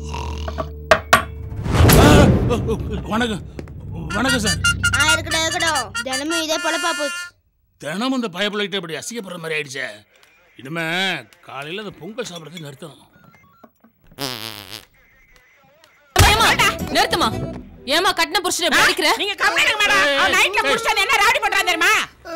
வணக்கம் வணக்கம் சார் ஆ இருக்கட்டும் இருக்கட்டும் தினமும் இதே பொழப்பா போச்சு தினமும் இந்த பயப்பிள்ளைகிட்ட இப்படி அசிங்கப்படுற மாதிரி ஆயிடுச்சே இனிமே காலையில் அந்த பொங்கல் சாப்பிட்றதை நிறுத்தணும் ஏமா நிறுத்துமா ஏமா கட்டின புருஷனை இப்படி அடிக்கிற நீங்க கம்ப்ளைண்ட் மேடம் அவன் நைட்ல புடிச்சது என்ன ரவுடி பண்றான் தெரியுமா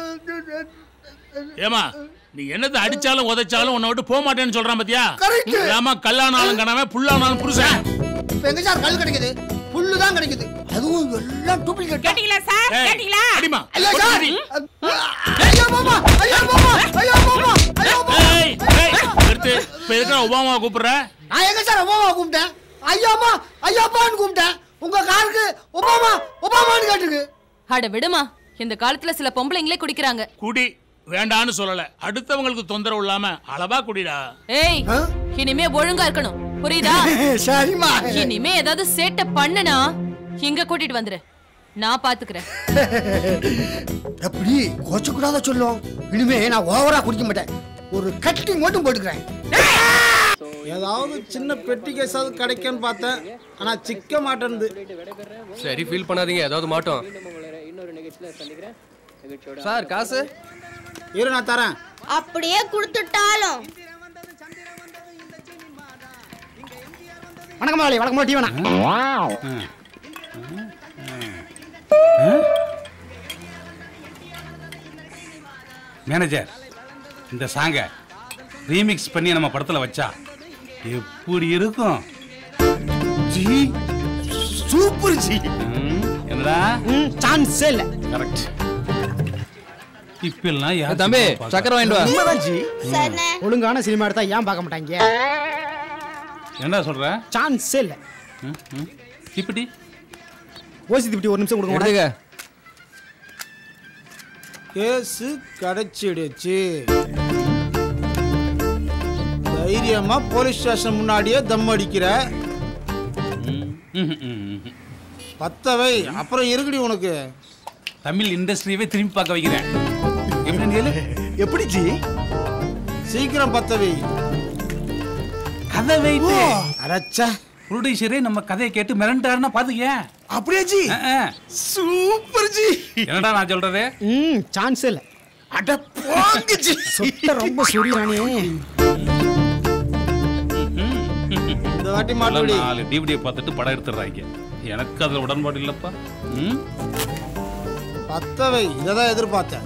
ஏமா நீ என்னத்தை அடிச்சாலும் உதைச்சாலும் உன்னை விட்டு போக மாட்டேன்னு சொல்றான் பாத்தியா Correct. ஏமா கல்லானாலும் கனவன் புல்லானாலும் புருஷன் இப்ப எங்க சார் கல் கிடைக்குது புல்லு தான் கிடைக்குது அதுவும் எல்லாம் டூப்ளிகேட் கேட்டீங்களா சார் ஏய், கேட்டீங்களா அடிமா ஐயா சார் அடி. ஐயா மாமா ஐயா மாமா ஐயா மாமா ஐயா மாமா ஏய், ஏய், நிறுத்து இப்ப எதுக்கு ஒபாமா கூப்பிடுற நான் எங்க சார் ஒபாமா கூப்பிட்டேன் ஐயாமா ஐயாப்பான்னு கூப்பிட்டேன் உங்க காருக்கு ஒபாமா ஒபாமான்னு கேட்டுருக்கு அட விடுமா இந்த காலத்துல சில பொம்பளைங்களே குடிக்கிறாங்க குடி வேண்டான்னு சொல்லல அடுத்தவங்களுக்கு தொந்தரவு இல்லாம அளவா குடிடா ஏய் ஆ? இனிமே ஒழுங்கா இருக்கணும் புரியுதா சரிம்மா இனிமே ஏதாவது சேட்டை பண்ணுனா இங்க கூட்டிட்டு வந்துரு நான் பாத்துக்கிறேன் எப்படி கோச்சக்கூடாத சொல்லும் இனிமே நான் ஓவரா குடிக்க மாட்டேன் ஒரு கட்டிங் மட்டும் போட்டுக்கிறேன் ஏதாவது சின்ன பெட்டி கேஸாவது கிடைக்கும்னு பார்த்தேன் ஆனா சிக்க மாட்டேன்து சரி ஃபீல் பண்ணாதீங்க ஏதாவது மாட்டோம் சார் காசு இரு நான் தரேன் அப்படியே கொடுத்துட்டாலும் வணக்கம் முதலாளி வணக்கம் டீ வேணாம் மேனேஜர் இந்த சாங்கை ரீமிக்ஸ் பண்ணி நம்ம படத்துல வச்சா எப்படி இருக்கும் ஜி சூப்பர் ஜி ம், என்னடா சான்ஸே இல்ல கரெக்ட் இப்பெல்லாம் யார் தம்பி சினிமா பார்க்கறா? சக்கரை வாங்கிட்டு வா உண்மைதான் ஜி சரிண்ணே ஒழுங்கான சினிமா எடுத்தா ஏன் பார்க்க மாட்டாங்க என்னடா சொல்ற சான்ஸே இல்ல ம், ம். இப்படி ஓசி திப்டி ஒரு நிமிஷம் கொடுங்க எடுத்துக்க கேஸு கிடைச்சிடுச்சு தைரியமா போலீஸ் ஸ்டேஷன் முன்னாடியே தம் அடிக்கிற ம், ம், ம், ம். பத்தவை அப்புறம் இருக்குடி உனக்கு தமிழ் இண்டஸ்ட்ரியவே திரும்பி பார்க்க வைக்கிறேன் எப்படி கேளு எப்படி ஜி சீக்கிரம் பத்தவை கதை வைத்து அடச்சா ப்ரொடியூசரே நம்ம கதையை கேட்டு மிரண்டாருன்னா பாத்துக்க அப்படியே ஜி அஹ், அஹ். சூப்பர் ஜி என்னடா நான் சொல்றது ம் சான்ஸே இல்ல அட போங்க ஜி சொத்த ரொம்ப சுரியானே இந்த வாட்டி எல்லாம் மாட்டுடி நாலு டிவிடியை பார்த்துட்டு படம் எடுத்துடுறாங்க எனக்கு அதுல உடன்பாடு இல்லப்பா ம் பத்தவை இதை தான் எதிர்பார்த்தேன்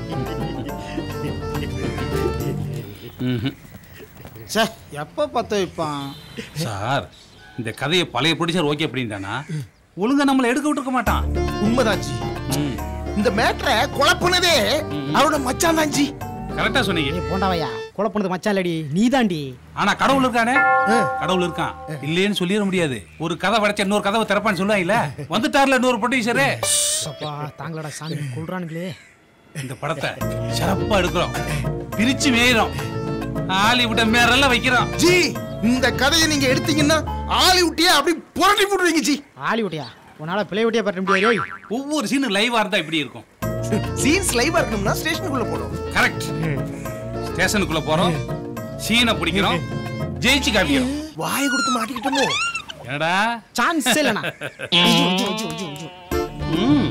ம்ஹும். ச்சே எப்போ பத்த வைப்பான் சார் இந்த கதையை பழைய ப்ரொடியூசர் ஓகே அப்படின்ட்டானா ஒழுங்கா நம்மளை எடுக்க விட்டுருக்க மாட்டான் உண்மைதான் ஜி ம் இந்த மேட்ரை குழப்புனதே அவரோட மச்சான் தான் ஜி கரெக்டா சொன்னீங்க ஏய் போண்டாவையா குழப்புனது மச்சான் இல்லடி நீதாண்டி ஆனா கடவுள் இருக்கானே கடவுள் இருக்கான் இல்லைன்னு சொல்லிட முடியாது ஒரு கதை படைச்ச இன்னொரு கதவை திறப்பான்னு சொல்லுவாங்கல்ல வந்துட்டார்ல இன்னொரு ப்ரொடியூசரு அப்பா தாங்களடா சாமி கொள்றானுங்களே இந்த படத்தை சிறப்பா எடுக்கிறோம் பிரிச்சு மேயிறோம் ஹாலிவுட்ட மேரெல்லாம் வைக்கிறோம் ஜி இந்த கதையை நீங்க எடுத்தீங்கன்னா ஹாலிவுட்டியே அப்படி புரட்டி போட்டுருவீங்க ஜி ஆளி விட்டியா உன்னால பிள்ளை விட்டியா பற்ற முடியாது ஒவ்வொரு சீனும் லைவா இருந்தா இப்படி இருக்கும் சீன்ஸ் லைவா இருக்கணும்னா ஸ்டேஷனுக்குள்ள போடும் கரெக்ட் ஸ்டேஷனுக்குள்ள போறோம் சீனை பிடிக்கிறோம் ஜெயிச்சு காமிக்கிறோம் வாயை கொடுத்து மாட்டிக்கிட்டோமோ என்னடா சான்ஸ் இல்லனா ம்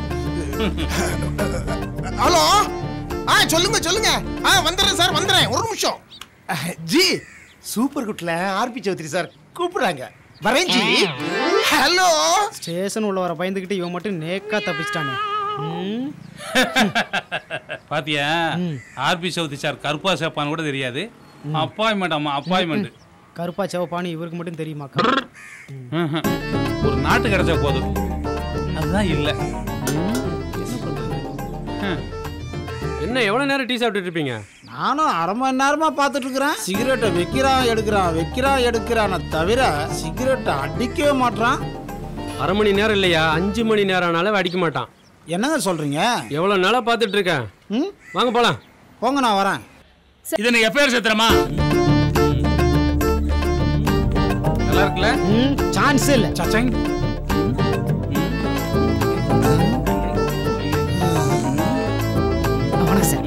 ஹலோ ஆ சொல்லுங்க சொல்லுங்க ஆ வந்துடுறேன் சார் வந்துடுறேன் ஒரு நிமிஷம் ஜி சூப்பர் குட்ல ஆர்பி சௌத்ரி சார் கூப்பிடுறாங்க வரேன் ஜி ஹலோ ஸ்டேஷன் உள்ள வர பயந்துக்கிட்டு இவன் மட்டும் நேக்கா தப்பிச்சிட்டானே ம். பாத்தியா ஆர்பி சவுதி சார் கருப்பா சேப்பான்னு கூட தெரியாது அப்பாயின்மெண்ட் அம்மா அப்பாயின்மெண்ட் கருப்பா சிவப்பான்னு இவருக்கு மட்டும் தெரியுமாக்கா ஒரு நாட்டு கிடைச்சா போதும் அதுதான் இல்லை என்ன எவ்வளவு நேரம் டீ சாப்பிட்டுட்டு இருப்பீங்க நானும் அரை மணி நேரமா பார்த்துட்டு இருக்கிறேன் சிகரெட்டை வைக்கிறான் எடுக்கிறான் வைக்கிறான் எடுக்கிறான தவிர சிகரெட்டை அடிக்கவே மாட்றான் அரை மணி நேரம் இல்லையா அஞ்சு மணி நேரம் ஆனாலும் அடிக்க மாட்டான் என்னங்க சொல்றீங்க எவ்வளவு நாளா பார்த்துட்டு இருக்கேன் ம் வாங்க போலாம் போங்க நான் வரேன் இது எனக்கு எஃப்ஐஆர் சேர்த்துறமா நல்லா இருக்குல்ல ம் சான்ஸ் இல்ல சச்சங் வணக்கம் சார்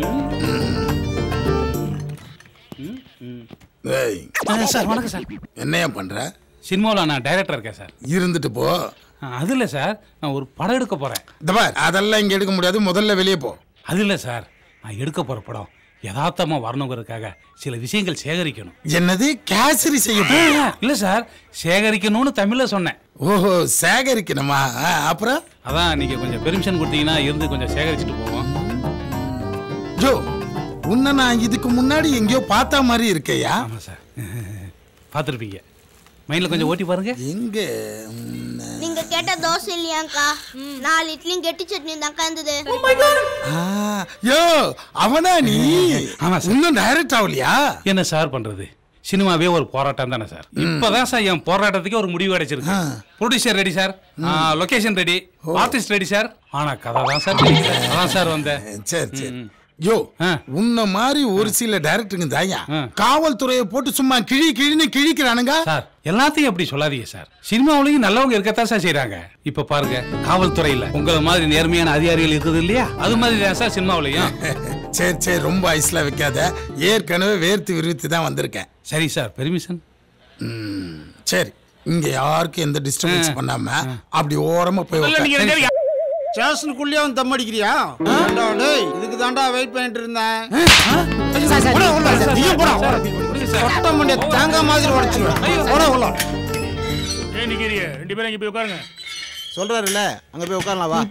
ஏய் சார் வணக்கம் சார் என்னையா பண்ற சினிமாவில் நான் டைரக்டர் இருக்கேன் சார் இருந்துட்டு போ அது இல்லை சார் நான் ஒரு படம் எடுக்க போகிறேன் இந்த பார் அதெல்லாம் இங்க எடுக்க முடியாது முதல்ல வெளியே போ அது இல்லை சார் நான் எடுக்க போகிற படம் யதார்த்தமாக வரணுங்கிறதுக்காக சில விஷயங்கள் சேகரிக்கணும் என்னது கேசரி செய்ய போ இல்லை சார் சேகரிக்கணும்னு தமிழில் சொன்னேன் ஓஹோ சேகரிக்கணுமா ஆ, அப்புறம் அதான் நீங்கள் கொஞ்சம் பெர்மிஷன் கொடுத்தீங்கன்னா இருந்து கொஞ்சம் சேகரிச்சுட்டு போவோம் ஜோ உன்னை நான் இதுக்கு முன்னாடி எங்கேயோ பார்த்த மாதிரி இருக்கேயா ஆமாம் சார் பார்த்துருப்பீங்க மைண்டில் கொஞ்சம் ஓட்டி பாருங்க எங்க நீங்க கேட்ட தோசை இல்லையாக்கா நாலு இட்லியும் கெட்டி சட்னி தான்க்கா இருந்தது ஆ, யோ அவனா நீ ஆமா சார். இன்னும் டைரக்ட் ஆகலையா என்ன சார் பண்றது சினிமாவே ஒரு போராட்டம் தானே சார் இப்பதான் சார் என் போராட்டத்துக்கு ஒரு முடிவு கிடைச்சிருக்கு producer ready sir location ready artist ready sir ஆனா கதை தான் சார் தெரியல. அதான் சார் வந்தேன் சரி சரி யோ ஆ. உன்ன மாதிரி ஒரு சில டைரக்டருங்க தாயா ஆ. காவல்துறையை போட்டு சும்மா கிழி கிழின்னு கிழிக்கிறானுங்க சார் எல்லாத்தையும் அப்படி சொல்லாதீங்க சார் சினிமாவிலையும் நல்லவங்க இருக்கத்தான் சார் செய்றாங்க இப்ப பாருங்க காவல்துறையில உங்களை மாதிரி நேர்மையான அதிகாரிகள் இருக்குது இல்லையா அது மாதிரி தான் சார் சினிமாவிலையும் சரி சரி ரொம்ப ஐஸ்ல வைக்காத ஏற்கனவே வேர்த்து விரிவித்து தான் வந்திருக்கேன் சரி சார் பெர்மிஷன் ம், சரி இங்க யாருக்கும் எந்த டிஸ்டர்பன்ஸ் பண்ணாம அப்படி ஓரமா போய் உட்காரு. ஸ்டேஷனுக்குள்ளேயே வந்து தம் அடிக்கிறியா ஏண்டா டேய் இதுக்கு தாண்டா வெயிட் பண்ணிட்டு இருந்தேன் போடா உள்ள. நீயும் போடா. கொட்ட மண்டிய தேங்காய் மாதிரி உடச்சிருவேன் போடா உள்ள. ஏன் நிக்கிறீங்க ரெண்டு பேரும் இங்க போய் உட்காருங்க சொல்றாருல்ல அங்க போய் உட்காரலாம் வா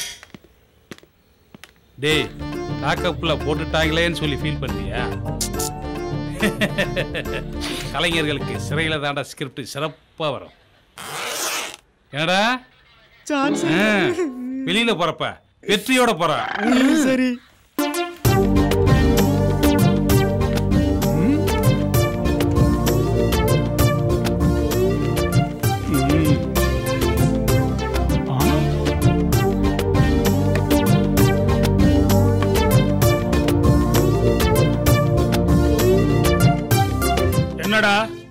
டேய் லாக்கப்ல போட்டுட்டாங்களேன்னு சொல்லி ஃபீல் பண்றியா கலைஞர்களுக்கு சிறையில தாண்டா ஸ்கிரிப்ட் சிறப்பா வரும் என்னடா ஆ, வெளியில போறப்ப வெற்றியோட போற சரி என்னடா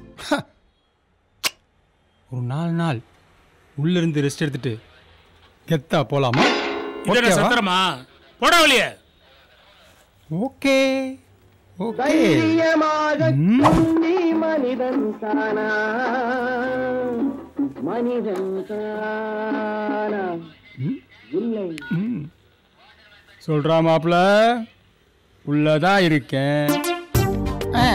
ஒரு நாலு நாள் உள்ள இருந்து ரெஸ்ட் எடுத்துட்டு கெத்தா போலாமா இதென்ன ஓகேவா? சத்திரமா போடா வெளியே ஓகே ஓகே மனிதன் தானா மனிதன் தானா இல்லை சொல்றா மாப்ள உள்ளதான் இருக்கேன் ஆ.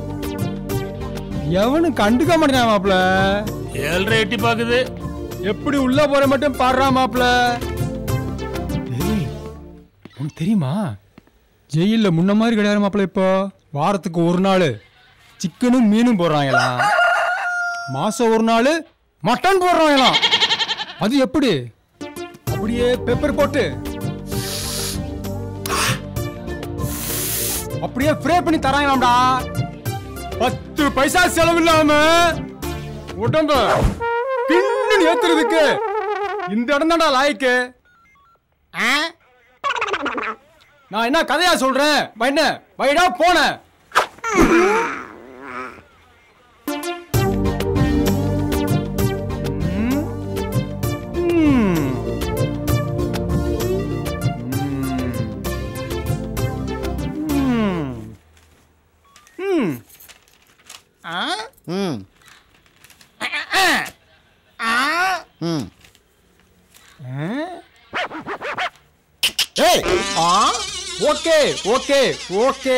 எவனும் கண்டுக்க மாட்டேன் மாப்ள ஏழ்ரை எட்டி பாக்குது எப்படி உள்ள போற மட்டும் பாடுறா மாப்ள டேய், உனக்கு தெரியுமா ஜெயில்ல முன்ன மாதிரி கிடையாது மாப்ள இப்போ வாரத்துக்கு ஒரு நாள் சிக்கனும் மீனும் போடுறாங்களாம் மாசம் ஒரு நாள் மட்டன் போடுறாங்களாம் அது எப்படி அப்படியே பெப்பர் போட்டு அப்படியே ஃப்ரே பண்ணி தராங்களாம்டா பத்து பைசா செலவு இல்லாம உடம்ப பின்னு ஏத்துறதுக்கு இந்த இடம் தான்டா லாய்க்கு ஆ? நான் என்ன கதையா சொல்றேன் என்ன வைடா போன ம் ம் ஏய் ஆ ஓகே ஓகே ஓகே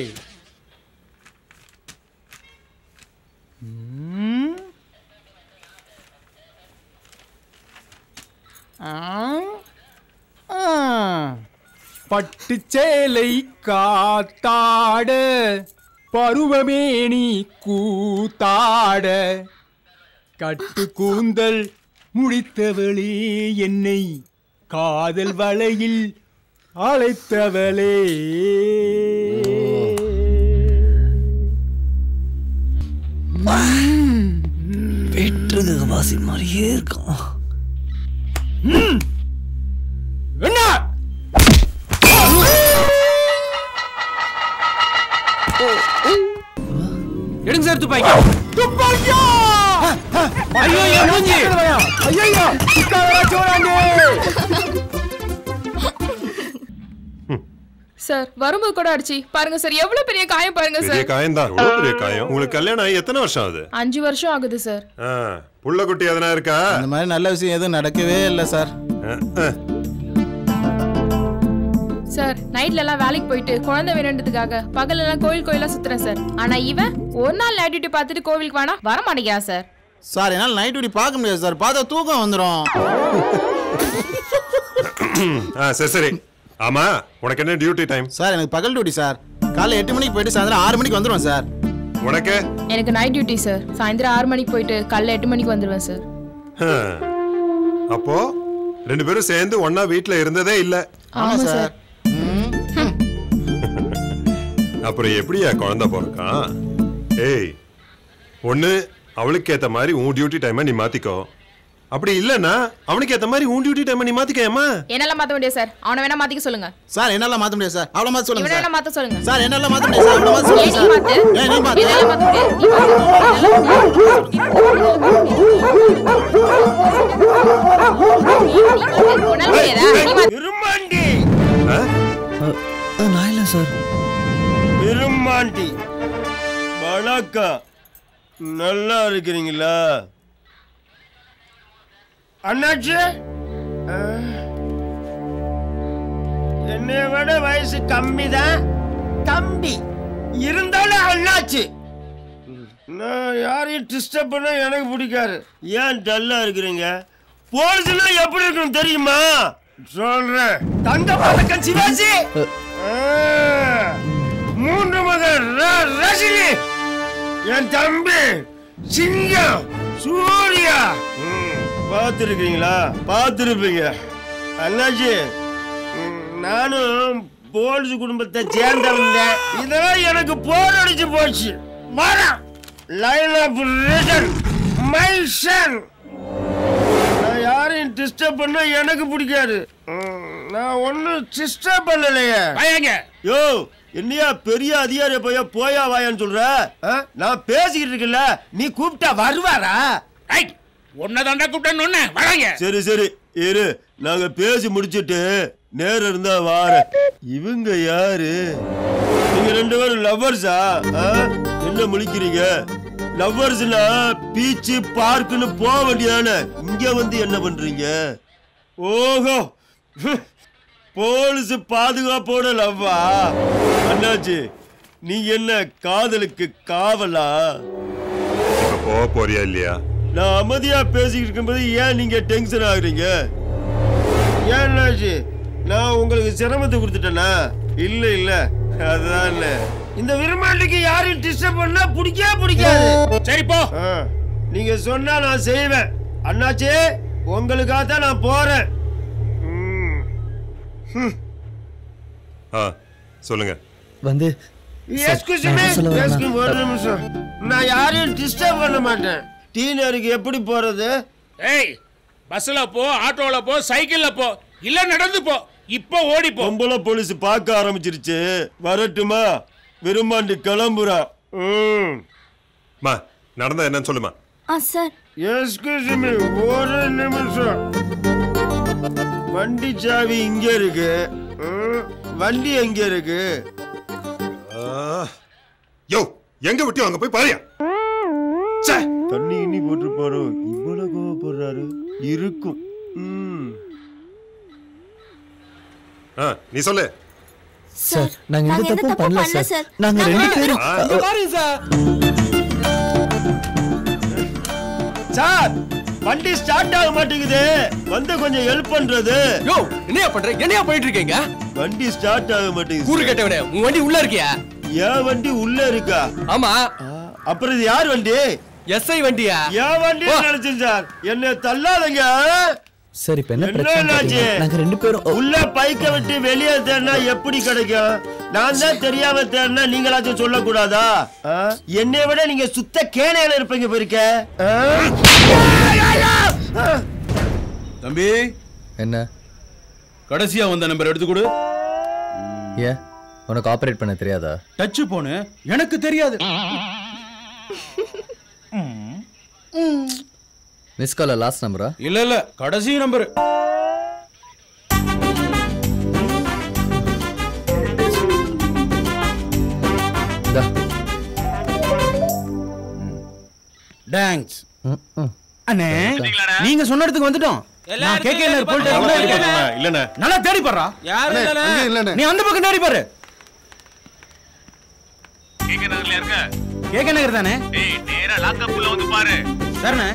ம். ஆ. ஆ. பட்டுச்சேலை காத்தாட பருவமேனி கூத்தாட கட்டு கூந்தல் முடித்தவளே என்னை காதல் வலையில் அழைத்தவளே வெற்றுக வாசி மாதிரியே இருக்கான் என்ன எடுங்க சார் துப்பாக்கி துப்பாக்கியா ஐயோ என் மூஞ்சி ஐயோ சிக்காதடா சோழாண்டி சார் வரும்போது கூட அடிச்சு பாருங்க சார் எவ்வளவு பெரிய காயம் பாருங்க பெரிய சார் காயம் தான் எவ்வளவு பெரிய காயம் உங்களுக்கு கல்யாணம் ஆகி எத்தனை வருஷம் ஆகுது அஞ்சு வருஷம் ஆகுது சார் ஆ, புள்ள குட்டி எதனா இருக்கா அந்த மாதிரி நல்ல விஷயம் எதுவும் நடக்கவே இல்லை சார் சார் நைட்ல எல்லாம் வேலைக்கு போயிட்டு குழந்தை வேணுன்றதுக்காக பகல் எல்லாம் கோயில் கோயிலா சுத்துறேன் சார் ஆனா இவன் ஒரு நாள் நைட் டியூட்டி பார்த்துட்டு கோவிலுக்கு வேணா வர மாட்டேங்கிறான் சார் சார் என்னால் நைட் டியூட்டி பார்க்க முடியாது சார் பார்த்தா தூக்கம் வந்துடும் ஆ சரி சரி ஆமா உனக்கு என்ன டியூட்டி டைம் சார் எனக்கு பகல் டியூட்டி சார் காலைல எட்டு மணிக்கு போயிட்டு சாயந்தரம் ஆறு மணிக்கு வந்துடுவேன் சார் உனக்கு எனக்கு நைட் டியூட்டி சார் சாயந்தரம் ஆறு மணிக்கு போயிட்டு காலைல எட்டு மணிக்கு வந்துடுவேன் சார் ஆ. அப்போ ரெண்டு பேரும் சேர்ந்து ஒண்ணா வீட்ல இருந்ததே இல்ல ஆமா சார் அப்புறம் எப்படியா குழந்தை பிறக்கான் ஏய் ஒண்ணு அவளுக்கு ஏத்த மாதிரி உன் டியூட்டி டைமை நீ மாத்திக்கோ அப்படி இல்லைன்னா அவனுக்கு ஏத்த மாதிரி உன் டியூட்டி டைமை நீ மாத்திக்கேம்மா என்னால மாத்த முடியாது சார் அவனை வேணா மாத்திக்க சொல்லுங்க சார் என்னால மாத்த முடியாது சார் அவ்வளோ மாத்த சொல்லுங்க இவனை சார் வேணா மாத்த சொல்லுங்க சார் என்னால மாத்த முடியாது சார் அவ்வளோ மாத்த ஏன் சொல்லுங்க நீ சார் மாத்து ஏன் நீ மாத்து என்னால மாத்த முடியாது நீ விரும்மாண்டி நான் இல்லை சார் விரும்மாண்டி வணக்கம் நல்லா இருக்கிறீங்களா அண்ணாச்சி ஆ. என்னை விட வயசு கம்மி தான் கம்பி இருந்தாலும் அண்ணாச்சி நான் யாரையும் டிஸ்டர்ப் பண்ண எனக்கு பிடிக்காது ஏன் டல்லா இருக்கிறீங்க போலீஸ்ல எப்படி இருக்கும் தெரியுமா சொல்றேன் தங்க பதக்கம் சிவாஜி ஆ, மூன்று மகன் ர- ரஜினி என் தம்பி சிங்கம் சூர்யா பார்த்துருக்கீங்களா பார்த்துருப்பீங்க அண்ணாச்சி ம், நானும் போலீஸ் குடும்பத்தை சேர்ந்தவன் தான். இதெல்லாம் எனக்கு போர் அடிச்சு போச்சு வரேன் line of return my son நான் யாரையும் டிஸ்டர்ப் பண்ண எனக்கு பிடிக்காது ம், நான் ஒன்றும் டிஸ்டர்ப் பண்ணலையே வாயாங்க யோ என்னையா பெரிய அதிகாரிய போய் போயா வாயான்னு சொல்ற ஆ? நான் பேசிக்கிட்டு இருக்கல நீ கூப்பிட்டா வருவாரா உன்னதாண்டா கூப்பிட்டேன்னு வராங்க சரி சரி இரு நாங்க பேசி முடிச்சிட்டு நேரம் இருந்தா வார இவங்க யாரு நீங்க ரெண்டு பேரும் லவ்வர்ஸா என்ன முழிக்கிறீங்க லவ்வர்ஸ்னா பீச்சு பார்க்குன்னு போக வேண்டியதானே இங்க வந்து என்ன பண்றீங்க ஓஹோ போலீஸ் பாதுகாப்போட லவ்வா அண்ணாச்சி நீங்க என்ன காதலுக்கு காவலா இப்ப போக போறியா இல்லையா நான் அமைதியா பேசிக்கிட்டு இருக்கும்போது ஏன் நீங்க டென்ஷன் ஆகுறீங்க ஏன் அண்ணாச்சி நான் உங்களுக்கு சிரமத்தை கொடுத்துட்டேனா இல்ல இல்ல அதான் இல்ல. இந்த விரும்பாண்டிக்கு யாரையும் டிஸ்டர்ப் பண்ணா பிடிக்கவே பிடிக்காது சரி போ நீங்க சொன்னா நான் செய்வேன் அண்ணாச்சி உங்களுக்காக தான் நான் போறேன் ஆ சொல்லுங்க வந்து Excuse me, excuse me, ஒரு நிமிஷம் நான் யாரையும் டிஸ்டர்ப் பண்ண மாட்டேன் டீனருக்கு எப்படி போறது ஏய் பஸ்ல போ ஆட்டோல போ சைக்கிள்ல போ இல்ல நடந்து போ இப்போ ஓடி போ பொம்பளை போலீஸ் பார்க்க ஆரம்பிச்சிருச்சு வரட்டுமா விரும்பாண்டி கிளம்புறா ம் மா நடந்தா என்னன்னு சொல்லுமா ஆ சார் எஸ்கியூஸ் மீ ஒரு நிமிஷம் வண்டி சாவி இங்க இருக்கு ம், வண்டி எங்க இருக்கு யோ எங்க விட்டியோ அங்க போய் பாரியா தண்ணி இன்னி போட்டிருப்பாரோ இவ்வளவு கோவப்படுறாரு இருக்கும் ம் ஆ நீ சொல்லு சார் நாங்க எந்த தப்பும் பண்ணல சார் நாங்க ரெண்டு பேரும் ஆ, அ, பாருங்க சார் சார் வண்டி ஸ்டார்ட் ஆக மாட்டேங்குது வந்து கொஞ்சம் ஹெல்ப் பண்றது யோ என்னையா பண்ற என்னையா போயிட்டு இருக்கீங்க வண்டி ஸ்டார்ட் ஆக மாட்டேங்குது கூறு கேட்டவனே உன் வண்டி உள்ள இருக்கியா என் வண்டி உள்ள இருக்கா ஆமா அப்புறம் இது யார் வண்டி எஸ்ஐ வண்டியா என் வண்டி நினைச்சேன் சார் என்ன தள்ளாதங்க சார் இப்ப என்ன என்ன பிரச்சனை என்னாச்சு? பாத்தீங்கன்னா, நாங்க ரெண்டு பேரும் ஓ, உள்ள பைக்க விட்டு வெளியே தேடினா எப்படி கிடைக்கும் நான் தான் தெரியாம தேடினா நீங்களாச்சும் சொல்லக்கூடாதா ஆ? என்னை விட நீங்க சுத்த கேனையில இருப்பீங்க போயிருக்க தம்பி என்ன கடைசியா வந்த நம்பர் எடுத்து கொடு ஏன் உனக்கு ஆபரேட் பண்ண தெரியாதா டச் போனு எனக்கு தெரியாது மிஸ் கால லாஸ்ட் நம்பரா இல்ல இல்ல கடைசி நம்பர் அண்ணே நீங்க சொன்ன இடத்துக்கு வந்துட்டோம் நான் கேட்க இல்லண்ணே நல்லா தேடி பாடுறா அண்ணே, அங்கே இல்லண்ணே. நீ அந்த பக்கம் தேடி பாரு கேக்க நகர்ல இருக்க கேட்க நகர் தானே டேய் நேரா லாக்கப் உள்ள வந்து பாரு சரிண்ணே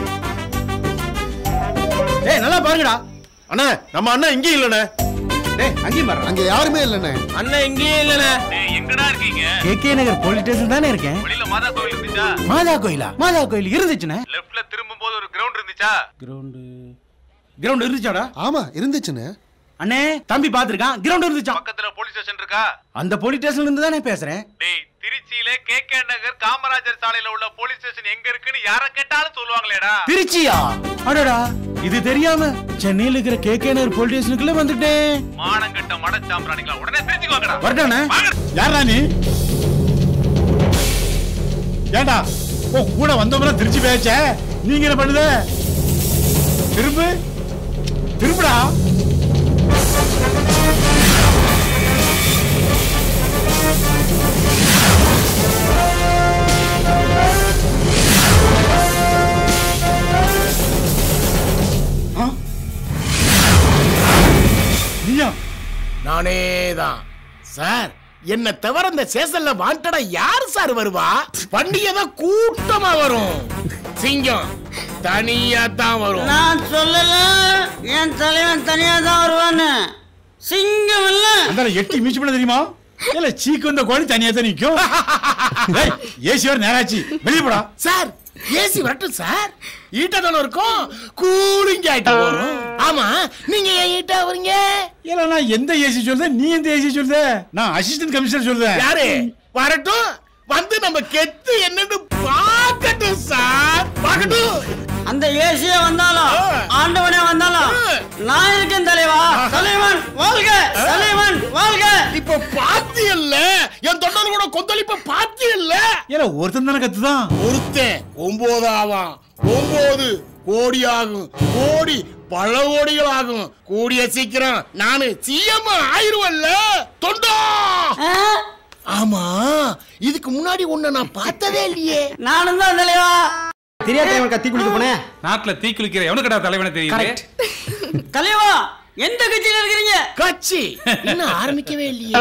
ஏய் நல்லா பாருங்கடா அண்ணே நம்ம அண்ணன் இங்கே இல்லண்ணே டேய் அங்கேயும் பாரு அங்க யாருமே இல்லண்ணே அண்ணன் இங்கேயே இல்லண்ணே டேய் எங்கடா இருக்கீங்க கேகே நகர் போலீஸ் ஸ்டேஷன் தானே இருக்கேன் வெளியில மாதா கோவில் இருந்துச்சா மாதா கோயிலா மாதா கோயில் இருந்துச்சுண்ணே லெஃப்ட்ல திரும்பும் போது ஒரு கிரவுண்ட் இருந்துச்சா கிரவுண்டு கிரவுண்ட் இருந்துச்சாடா ஆமா இருந்துச்சுண்ணே அண்ணே தம்பி பாத்துருக்கான் கிரவுண்ட் இருந்துச்சான் பக்கத்துல போலீஸ் ஸ்டேஷன் இருக்கா அந்த போலீஸ் ஸ்டேஷன்ல இருந்து தானே பேசுறேன் டேய் திருச்சியில கேகே நகர் காமராஜர் சாலையில உள்ள போலீஸ் ஸ்டேஷன் எங்க இருக்குன்னு யார கேட்டாலும் சொல்லுவாங்களேடா திருச்சியா அடடா இது தெரியாம சென்னையில இருக்கிற கேகே நகர் போலீஸ் ஸ்டேஷனுக்குள்ள வந்துட்டேன் மானங்கட்ட மடச்சாம்பிராணிகளா உடனே திருச்சிக்கு வாங்கடா வரட்டானே யாரா நீ ஏண்டா ஓ கூட வந்தவங்கள திருச்சி பேச்ச நீங்க என்ன பண்ணுத திரும்பு திரும்புடா ஆ? நீயா நானே தான் சார் என்ன தவிர இந்த சேசல்ல வாண்டடா யாரு சார் வருவா பண்டிகை தான் கூட்டமா வரும் சிங்கம் தனியா தான் வரும் நான் சொல்லல என் தலைவன் தனியா தான் வருவான்னு சிங்கம் இல்ல அந்த எட்டி மீச்சு பண்ண தெரியுமா இல்ல சீக்கு வந்த கோழி தனியா தான் நிக்கும் ஏய், ஏசி வர நேராச்சு வெளியே போடா சார் ஏசி வரட்டும் சார் ஈட்டா தானே இருக்கும் கூலிங் ஆயிட்டு போறோம் ஆமா நீங்க ஏன் ஈட்டா வரீங்க இல்ல நான் எந்த ஏசி சொல்றேன் நீ எந்த ஏசி சொல்ற நான் அசிஸ்டன்ட் கமிஷனர் சொல்றேன் யாரு வரட்டும் வந்து நம்ம கெத்து என்னன்னு பார்க்கட்டும் சார் பார்க்கட்டும் அந்த ஏசிய வந்தாலும் ஆண்டவனே வந்தாலும் நான் இருக்கேன் தலைவா தலைவன் வாழ்க தலைவன் வாழ்க இப்ப பாத்தியல்ல என் தொண்டர் கூட கொந்தளிப்ப பாத்தியல்ல ஏல ஒருத்தன் தானே கத்துதான் ஒருத்தன் ஒன்பது ஆவான் ஒன்பது கோடி ஆகும் கோடி பல கோடிகள் ஆகும் கூடிய சீக்கிரம் நானு சிஎம் ஆயிருவல்ல தொண்டா ஆமா இதுக்கு முன்னாடி உன்னை நான் பார்த்ததே இல்லையே நானும் தான் தலைவா தெரியாத தலைவன் கத்தி குளிக்க போனேன் நாட்டுல தீ குளிக்கிற எவனுக்கடா தலைவனை தெரியுது தலைவா எந்த கட்சியில இருக்கிறீங்க கட்சி இன்னும் ஆரம்பிக்கவே இல்லையே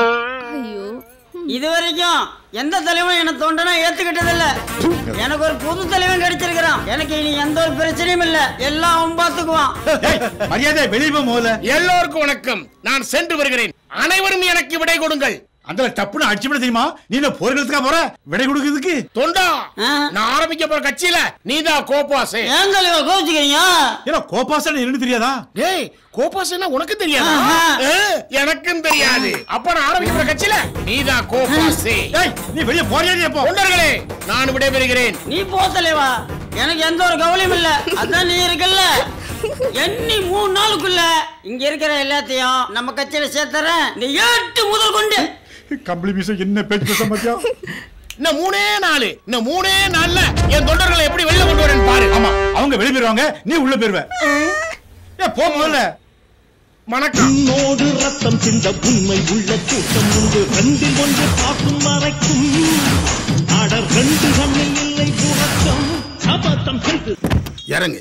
இது வரைக்கும் எந்த தலைவன் என்ன தோண்டனா ஏத்துக்கிட்டது இல்ல எனக்கு ஒரு புது தலைவன் கிடைச்சிருக்கிறான் எனக்கு இனி எந்த ஒரு பிரச்சனையும் இல்ல எல்லாம் அவன் பாத்துக்குவான் மரியாதை வெளியே போ முதல்ல எல்லோருக்கும் வணக்கம் நான் சென்று வருகிறேன் அனைவரும் எனக்கு விடை கொடுங்கள் அந்த டப்புன்னு அடிச்சு விட தெரியுமா நீ என்ன போர்களுக்கா போற விடை கொடுக்கிறதுக்கு தொண்டா நான் ஆரம்பிக்க போற கட்சியில நீதான் கோபாசே ஏன் தலைவா கோச்சுக்கிறீங்க ஏன்னா கோபாசன் என்னன்னு தெரியாதா டேய் கோபாசேனா உனக்கு தெரியாதா ஆஹா. ஏ, எனக்கும் தெரியாது அப்ப நான் ஆரம்பிக்க போற கட்சியில நீதான் கோபாசே ஏய் நீ வெளியே போறியா போ தொண்டர்களே நான் விடைபெறுகிறேன் நீ போ தலைவா எனக்கு எந்த ஒரு கவலையும் இல்ல அதான் நீ இருக்கல்ல எண்ணி மூணு நாளுக்குள்ள இங்க இருக்கிற எல்லாத்தையும் நம்ம கட்சியில சேர்த்துறேன் நீ ஏட்டு முதல் கொண்டு கம்பளி மீச என்ன பேச்சு பேச மாட்டியா இன்னும் மூணே நாலு இன்னும் மூணே நாள்ல என் தொண்டர்களை எப்படி வெளியில கொண்டு வரேன்னு பாரு ஆமா அவங்க வெளியே போயிருவாங்க நீ உள்ள போயிருவ ஏ போ முதல்ல வணக்கம் உன்னோடு ரத்தம் சிந்த உண்மை உள்ள கூட்டம் உண்டு ரெண்டில் ஒன்று பார்க்கும் மறைக்கும் அடர் ரெண்டு கண்ணில் இல்லை புறக்கம் அபத்தம் செய்து இறங்கு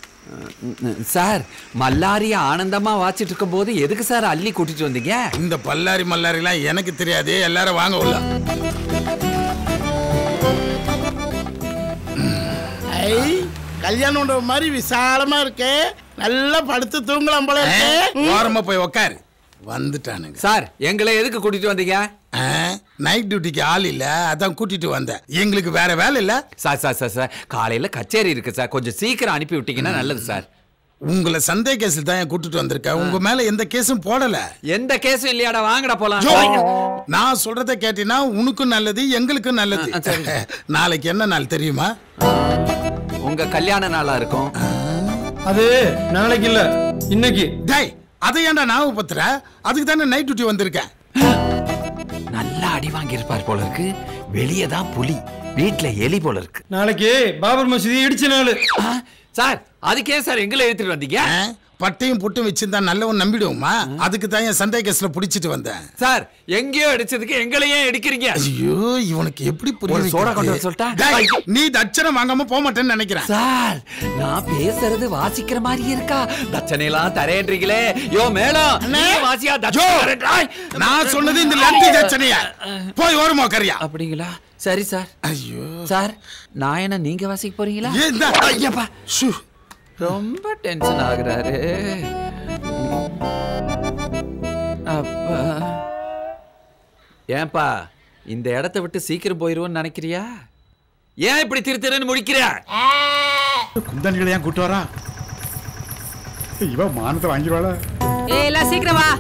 சார் மல்லாரிய ஆனந்தமா வாச்சிட்டு இருக்கும் போது எதுக்கு சார் அள்ளி கூட்டிட்டு வந்தீங்க இந்த பல்லாரி மல்லாரிலாம் எனக்கு தெரியாது எல்லாரும் வாங்க உள்ள ஐ கல்யாணம் மண்டபம் மாதிரி விசாலமா இருக்கு நல்லா படுத்து தூங்கலாம் போல இருக்கு ஓரமா போய் உக்காரு வந்துட்டானுங்க சார் எங்களை எதுக்கு கூட்டிட்டு வந்தீங்க நைட் டியூட்டிக்கு ஆள் இல்ல அதான் கூட்டிட்டு வந்தேன் எங்களுக்கு வேற வேலை இல்ல சார் சார் சார் சார் காலையில கச்சேரி இருக்கு சார் கொஞ்சம் சீக்கிரம் அனுப்பி விட்டீங்கன்னா நல்லது சார் உங்களை சந்தேக கேஸில் தான் கூட்டிட்டு வந்திருக்கேன் உங்க மேல எந்த கேஸும் போடல எந்த கேஸும் இல்லையாடா வாங்கடா போலாம் ஜோ, நான் சொல்றத கேட்டீங்கன்னா உனக்கும் நல்லது எங்களுக்கும் நல்லது ஆ, சரி. நாளைக்கு என்ன நாள் தெரியுமா உங்க கல்யாண நாளா இருக்கும் அது நாளைக்கு இல்ல இன்னைக்கு டேய் அதை ஏன்டா ஞாபகப்படுத்துற அதுக்கு தானே நைட் டியூட்டி வந்திருக்கேன் நல்லா அடி வாங்கி இருப்பார் போல இருக்கு வெளியே தான் புலி வீட்ல எலி போல இருக்கு நாளைக்கு பாபர் மசூதி இடிச்ச நாள் சார் அதுக்கே சார் எங்களை எடுத்துட்டு வந்தீங்க பட்டையும் புட்டும் வச்சிருந்தா நல்லவன் நம்பிடுவோமா அதுக்கு தான் என் சந்தேக கேஸ்ல புடிச்சிட்டு வந்தேன் சார் எங்கேயோ அடிச்சதுக்கு எங்களையே அடிக்கிறீங்க ஐயோ இவனுக்கு எப்படி புரிய ஒரு சோடா கொண்டு வர வைக்கிறது? சொல்லட்டா? டேய், நீ தட்சணம் வாங்காம போக மாட்டேன்னு நினைக்கிறேன் சார் நான் பேசுறது வாசிக்கிற மாதிரி இருக்கா தட்சணை எல்லாம் தரேன்றீங்களே யோ மேளம் நீ வாசியா தட்சணை தரேன்றாய். நான் சொன்னது இந்த லட்டி தட்சணையா போய் ஓரமா கரியா அப்படிங்களா சரி சார் ஐயோ சார் நான் என்ன நீங்க வாசிக்க போறீங்களா ஏன்டா? ஐயப்பா ரொம்ப டென்ஷன் ஆகுறாரு அப்பா ஏன்பா இந்த இடத்த விட்டு சீக்கிரம் போயிருவோன்னு நினைக்கிறியா ஏன் இப்படி திரு திருன்னு முடிக்கிற குந்தாணிகளை ஏன் கூட்டு வரா இவன் மானத்தை வாங்கிடுவாளா ஏய் எல்லாம் சீக்கிரம் வா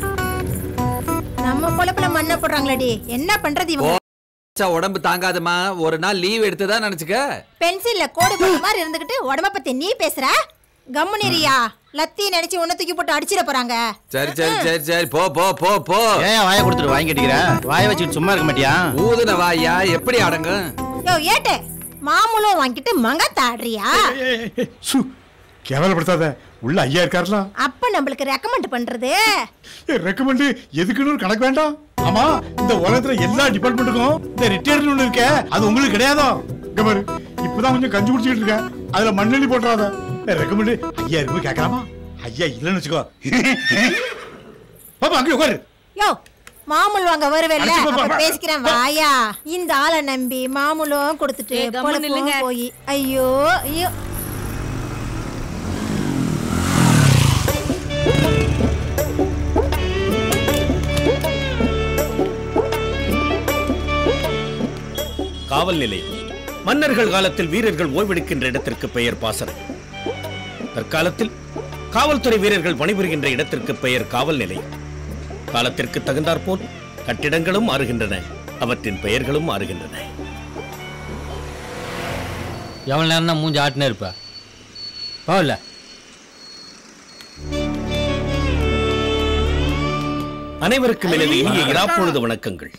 நம்ம பொழப்புல மண்ணை போடுறாங்களடி என்ன பண்றது இவங்க ச்சா, உடம்பு தாங்காதம்மா ஒரு நாள் லீவ் எடுத்துதான் நினைச்சுக்க பென்சில்ல கோடு போட்ட மாதிரி இருந்துகிட்டு உடம்ப பத்தி நீ பேசுற கம்முனிரியா லத்தி நினைச்சு உன்ன தூக்கி போட்டு அடிச்சிட போறாங்க சரி சரி சரி சரி போ போ போ போ ஏன் வாயை கொடுத்துட்டு வாங்கி கட்டிக்கிற வாயை வச்சுட்டு சும்மா இருக்க மாட்டியா ஊதுன வாயா எப்படி அடங்கும் யோ ஏட்டு மாமூலம் வாங்கிட்டு மங்க தாடுறியா சு கேவலப்படுத்தாத உள்ள ஐயா இருக்காருல அப்ப நம்மளுக்கு ரெக்கமெண்ட் பண்றது ரெக்கமெண்ட் எதுக்குன்னு ஒரு கணக்கு வேண்டாம் ஆமா இந்த உலகத்துல எல்லா டிபார்ட்மெண்ட்டுக்கும் இந்த ரிட்டையர்டு ஒண்ணு இருக்கே அது உங்களுக்கு கிடையாதோ இங்க பாரு இப்பதான் கொஞ்சம் கஞ்சி குடிச்சிட்டு இருக்கேன் அதுல மண்ணெண்ணி போட்டுறாத ரெக்கமெண்ட் ஐயா இருக்கு கேட்கலாமா ஐயா இல்லைன்னு வச்சுக்கோ பாப்பா அங்கே உட்காரு யோ மாமூல் வாங்க வருவேல்ல அடிச்சு போ, போ, அப்ப போ. பேசிக்கிறேன் வாயா இந்த ஆளை நம்பி மாமூலும் கொடுத்துட்டு ஏய், கம்முனு பொழப்பும் நில்லுங்க. போய் ஐயோ ஐயோ காவல் நிலையம் மன்னர்கள் காலத்தில் வீரர்கள் ஓய்வெடுக்கின்ற இடத்திற்கு பெயர் பாசறை தற்காலத்தில் காவல்துறை வீரர்கள் பணிபுரிகின்ற இடத்திற்கு பெயர் காவல் நிலையம் காலத்திற்கு தகுந்தாற்போல் கட்டிடங்களும் மாறுகின்றன அவற்றின் பெயர்களும் மாறுகின்றன எவ்வளோ நேரம் தான் மூஞ்சி ஆட்டினே இருப்ப போகல அனைவருக்கும் எனது இனிய இராப்பொழுது வணக்கங்கள்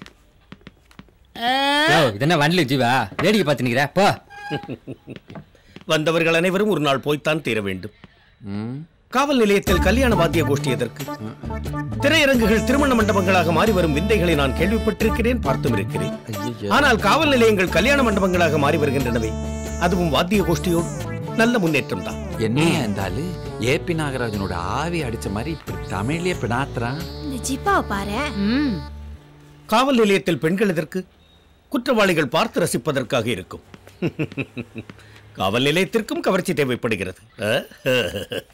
யோ இது என்ன வண்டியில் ஜீவா வேடிக்கை பார்த்து நிற்கிற போ வந்தவர்கள் அனைவரும் ஒரு நாள் போய்த்தான் தீர வேண்டும் காவல் நிலையத்தில் கல்யாண வாத்திய கோஷ்டி எதற்கு திரையரங்குகள் திருமண மண்டபங்களாக மாறி வரும் விந்தைகளை நான் கேள்விப்பட்டிருக்கிறேன் பார்த்தும் இருக்கிறேன் ஆனால் காவல் நிலையங்கள் கல்யாண மண்டபங்களாக மாறி வருகின்றனவே அதுவும் வாத்திய கோஷ்டியோடு நல்ல முன்னேற்றம் தான் என்னையா இருந்தாலும் ஏபி நாகராஜனோட ஆவி அடிச்ச மாதிரி இப்படி தமிழ்லயே பினாத்துறான் இந்த ஜிப்பாவை பாரு காவல் நிலையத்தில் பெண்கள் எதற்கு குற்றவாளிகள் பார்த்து ரசிப்பதற்காக இருக்கும் காவல் நிலையத்திற்கும் கவர்ச்சி தேவைப்படுகிறது அஹ்.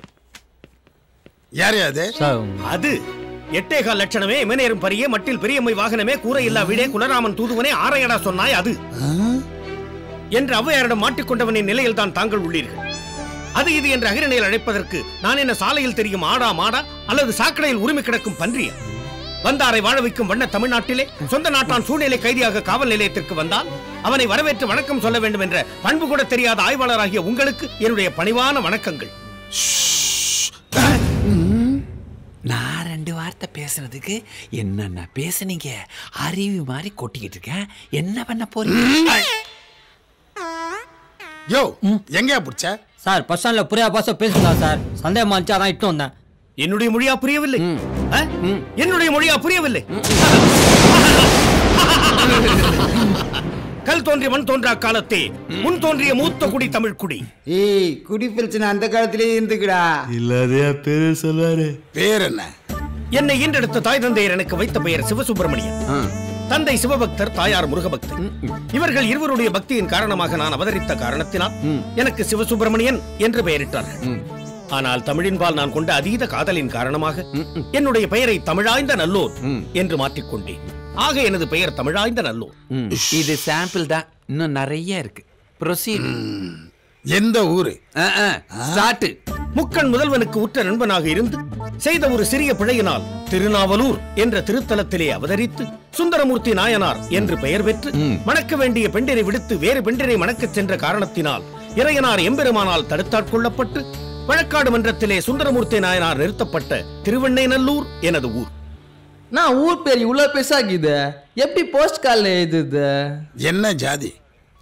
யார் அது அது எட்டேகால் லட்சணமே இமநேரும் பரியே மட்டில் பெரியம்மை வாகனமே கூரை இல்லா வீடே குலராமன் தூதுவனே ஆரையடா சொன்னாய் அது என்று ஔவையாரிடம் மாட்டிக்கொண்டவனின் நிலையில் தான் தாங்கள் உள்ளீர்கள் அது இது என்று அகிரணையில் அழைப்பதற்கு நான் என்ன சாலையில் தெரியும் ஆடா மாடா அல்லது சாக்கடையில் உரிமை கிடக்கும் பன்றியா வந்தாரை வாழ வைக்கும் வண்ண தமிழ்நாட்டிலே சொந்த நாட்டான் சூழ்நிலை கைதியாக காவல் நிலையத்திற்கு வந்தால் அவனை வரவேற்று வணக்கம் சொல்ல வேண்டும் என்ற பண்பு கூட தெரியாத ஆய்வாளராகிய உங்களுக்கு என்னுடைய பணிவான வணக்கங்கள் நான் ரெண்டு வார்த்தை பேசுனதுக்கு என்னென்ன பேசுனீங்க அறிவு மாதிரி கொட்டிக்கிட்டு இருக்கேன் என்ன பண்ண போறீங்க யோ எங்கயா பிடிச்ச சார் பஸ் ஸ்டாண்டில் புரியா பாச பேசுதா சார் சந்தேகமா இருந்துச்சு அதான் இட்டு வந்தேன் என்னுடைய மொழியா புரியவில்லை ஆ? என்னுடைய மொழியா புரியவில்லை கல் தோன்றிய மண் தோன்றா காலத்தே முன் தோன்றிய மூத்த குடி தமிழ் குடி ஏய் குடி பிரச்சனை அந்த காலத்திலே இருந்துக்குடா இல்லாதையா பேரு சொல்வாரு பேர் என்ன என்னை ஈன்றெடுத்த தாய் தந்தையர் எனக்கு வைத்த பெயர் சிவசுப்பிரமணியன் தந்தை சிவபக்தர் தாயார் முருகபக்தர் இவர்கள் இருவருடைய பக்தியின் காரணமாக நான் அவதரித்த காரணத்தினால் எனக்கு சிவசுப்பிரமணியன் என்று பெயரிட்டார்கள் ஆனால் தமிழின்பால் நான் கொண்ட அதீத காதலின் காரணமாக என்னுடைய பெயரை தமிழாய்ந்த நல்லோர் என்று மாற்றிக்கொண்டேன் ஆக எனது பெயர் தமிழாய்ந்த நல்லோர் இது சாம்பிள் தான் இன்னும் நிறைய இருக்கு ப்ரொசீட் எந்த ஊரு ஸ்டார்ட் முக்கன் முதல்வனுக்கு உற்ற நண்பனாக இருந்து செய்த ஒரு சிறிய பிழையினால் திருநாவலூர் என்ற திருத்தலத்திலே அவதரித்து சுந்தரமூர்த்தி நாயனார் என்று பெயர் பெற்று மணக்க வேண்டிய பெண்டிரை விடுத்து வேறு பெண்டிரை மணக்கச் சென்ற காரணத்தினால் இறையனார் எம்பெருமானால் தடுத்தாட்கொள்ளப்பட்டு வழக்காடு மன்றத்திலே சுந்தரமூர்த்தி நாயனார் நிறுத்தப்பட்ட திருவெண்ணைநல்லூர் எனது ஊர் நான் ஊர் பேர் இவ்வளோ பெருசாக்குது எப்படி போஸ்ட் கார்டில் எழுதுது என்ன ஜாதி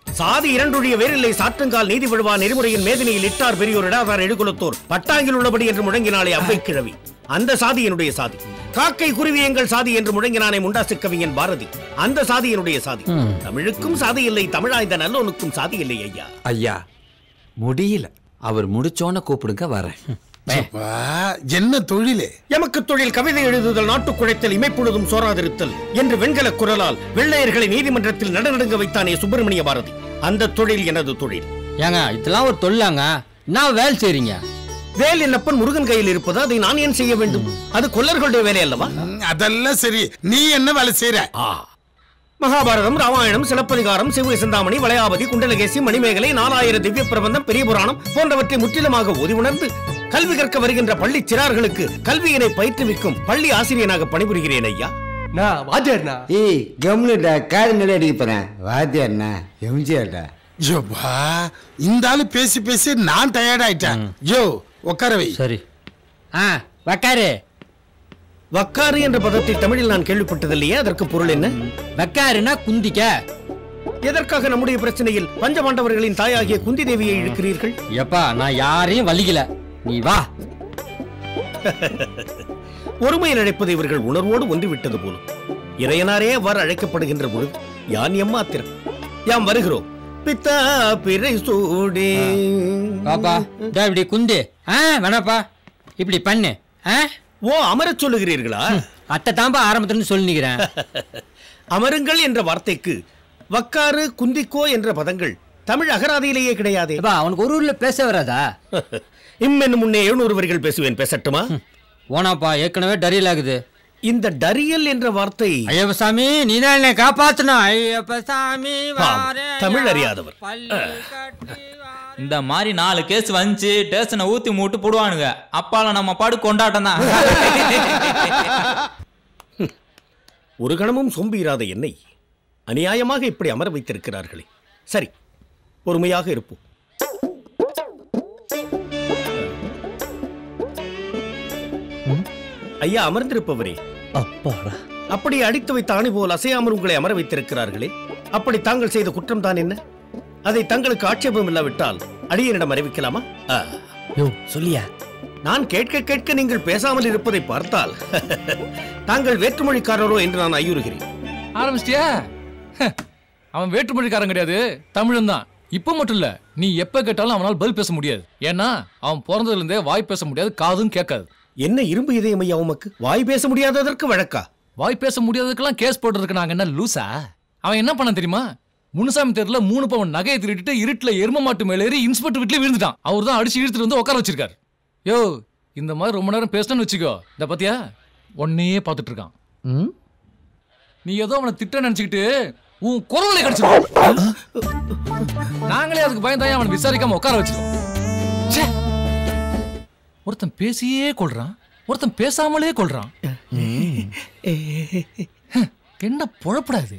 சாதி இரண்டுடைய வேறில்லை சாற்றுங்கால் நீதி விழுவா நெறிமுறையின் மேதினியில் இட்டார் பெரியோர் இடாதார் எடுகுலத்தோர் பட்டாங்கில் உள்ளபடி என்று முழங்கினாலே அவ்வை கிழவி அந்த சாதி என்னுடைய சாதி காக்கை குருவி எங்கள் சாதி என்று முழங்கினானே முண்டாசு கவிஞன் பாரதி அந்த சாதி என்னுடைய சாதி ம். தமிழுக்கும் சாதி இல்லை தமிழாய்ந்த நல்லோனுக்கும் சாதி இல்லை ஐயா ஐயா முடியல அவர் முடிச்சோன்னு கூப்பிடுங்க வரேன் என்ன தொழிலே எமக்கு தொழில் கவிதை எழுதுதல் நாட்டுக் குழைத்தல் இமைப்பொழுதும் சோராதிருத்தல் என்று வெண்கல குரலால் வெள்ளையர்களை நீதிமன்றத்தில் நடுநடுங்க வைத்தானே சுப்பிரமணிய பாரதி அந்த தொழில் எனது தொழில் ஏங்க இதெல்லாம் ஒரு தொல்லாங்க நான் வேலை செய்றீங்க வேல் என்னப்பன் முருகன் கையில் இருப்பது அதை நான் ஏன் செய்ய வேண்டும் அது கொல்லர்களுடைய வேலை அல்லவா அதெல்லாம் சரி நீ என்ன வேலை செய்யற மகாபாரதம் ராமாயணம் சிலப்பதிகாரம் சிவ சிந்தாமணி வளையாபதி குண்டலகேசி மணிமேகலை நாலாயிர திவ்ய பிரபந்தம் பெரிய புராணம் போன்றவற்றை முற்றிலுமாக ஓதி உணர்ந்து கல்வி கற்க வருகின்ற பள்ளி சிறார்களுக்கு கல்வியினை பயிற்றுவிக்கும் பள்ளி ஆசிரியனாக பணிபுரிகிறேன் ஐயா நான் வாத்தியார்னா ஏய் கம்னுடா காது மேலே அடிக்க போறேன் வாத்தியார்ண்ணா எம்ஜிஆர்டா ஜோபா இந்த ஆளு பேசி பேசி நான் டயர்ட் ஆயிட்டேன் யோ உட்கார வை சரி ஆ வக்காரு வக்காறு என்ற பதத்தை தமிழில் நான் கேள்விப்பட்டதில்லையே அதற்கு பொருள் என்ன வக்காருனா குந்திக்க எதற்காக நம்முடைய பிரச்சனையில் பஞ்சபாண்டவர்களின் தாயாகிய குந்தி தேவியை இழுக்கிறீர்கள் எப்பா நான் யாரையும் வலிக்கல நீ வா ஒருமையில் அழைப்பது இவர்கள் உணர்வோடு ஒன்றிவிட்டது போலும் இறையனாரே அவ்வாறு அழைக்கப்படுகின்ற பொழுது யான் எம்மாத்திரம் யாம் வருகிறோம் பித்தா பிறை சூடே பாப்பா இதோ இப்படி குந்து ஆ வேணாப்பா இப்படி பண்ணு ஆ ஓ அமரச் சொல்லுகிறீர்களா அத்தை தாம்பா ஆரம்பத்துல சொல்லிக்கிறேன் அமருங்கள் என்ற வார்த்தைக்கு வக்காறு குந்திக்கோ என்ற பதங்கள் தமிழ் அகராதியிலேயே கிடையாதே அவனுக்கு ஒரு ஊர்ல பேச வராதா இம்மென்னு முன்னே எழுநூறு வரிகள் பேசுவேன் பேசட்டுமா ஓனாப்பா ஏற்கனவே டரியல் ஆகுது இந்த டரியல் என்ற வார்த்தை ஐயப்ப சாமி நீ தான் என்னை காப்பாத்தணும் ஐயப்ப சாமி பாவம், தமிழ் அறியாதவர் இந்த மாதிரி நாலு கேஸ் வந்துச்சு டேஷனை ஊத்தி மூட்டு போடுவானுங்க அப்பால நம்ம பாடு கொண்டாட்டம் தான் ஒரு கணமும் சொம்பீராத என்னை அநியாயமாக இப்படி அமர வைத்திருக்கிறார்களே சரி பொறுமையாக இருப்போம் ஐயா அமர்ந்திருப்பவரே அப்பாடா அப்படி அடித்து வைத்த ஆணி போல் அசையாமல் உங்களை அமர வைத்திருக்கிறார்களே அப்படி தாங்கள் செய்த குற்றம் தான் என்ன அதை தங்களுக்கு ஆட்சேபம் இல்லாவிட்டால் அடியனிடம் அறிவிக்கலாமா ஆ. யோ சொல்லியா நான் கேட்க கேட்க நீங்கள் பேசாமல் இருப்பதை பார்த்தால் தாங்கள் வேற்றுமொழிக்காரரோ என்று நான் ஐயுறுகிறேன் ஆரம்பிச்சிட்டியா ஹ, அவன் வேற்றுமொழிக்காரன் கிடையாது தமிழன் தான் இப்போ மட்டும் இல்ல நீ எப்ப கேட்டாலும் அவனால் பதில் பேச முடியாது ஏன்னா அவன் பிறந்ததுல இருந்தே வாய் பேச முடியாது காதும் கேட்காது என்ன இரும்பு இதயம் ஐயா உமக்கு வாய் பேச முடியாததற்கு வழக்கா வாய் பேச முடியாததுக்கெல்லாம் கேஸ் போடுறதுக்கு நாங்க என்ன லூசா அவன் என்ன பண்ண தெரியுமா முனுசாமி தெருல மூணு பவன் நகையை திருடிட்டு இருட்டுல எரும மாட்டு மேல ஏறி இன்ஸ்பெக்டர் வீட்டுல விழுந்துட்டான் அவர் தான் அடிச்சு இழுத்துட்டு வந்து உட்கார வச்சிருக்காரு யோ இந்த மாதிரி ரொம்ப நேரம் பேசணும்னு வச்சுக்கோ இந்த பாத்தியா உன்னையே பார்த்துட்டு இருக்கான் நீ ஏதோ அவனை திட்ட நினைச்சுக்கிட்டு உன் குரலை கடிச்சிருக்கோம் நாங்களே அதுக்கு பயந்தாயே அவனை விசாரிக்காம உட்கார வச்சிருக்கோம் ச்சே. ஒருத்தன் பேசியே கொள்றான் ஒருத்தன் பேசாமலே கொள்றான் என்ன பொழப்படாது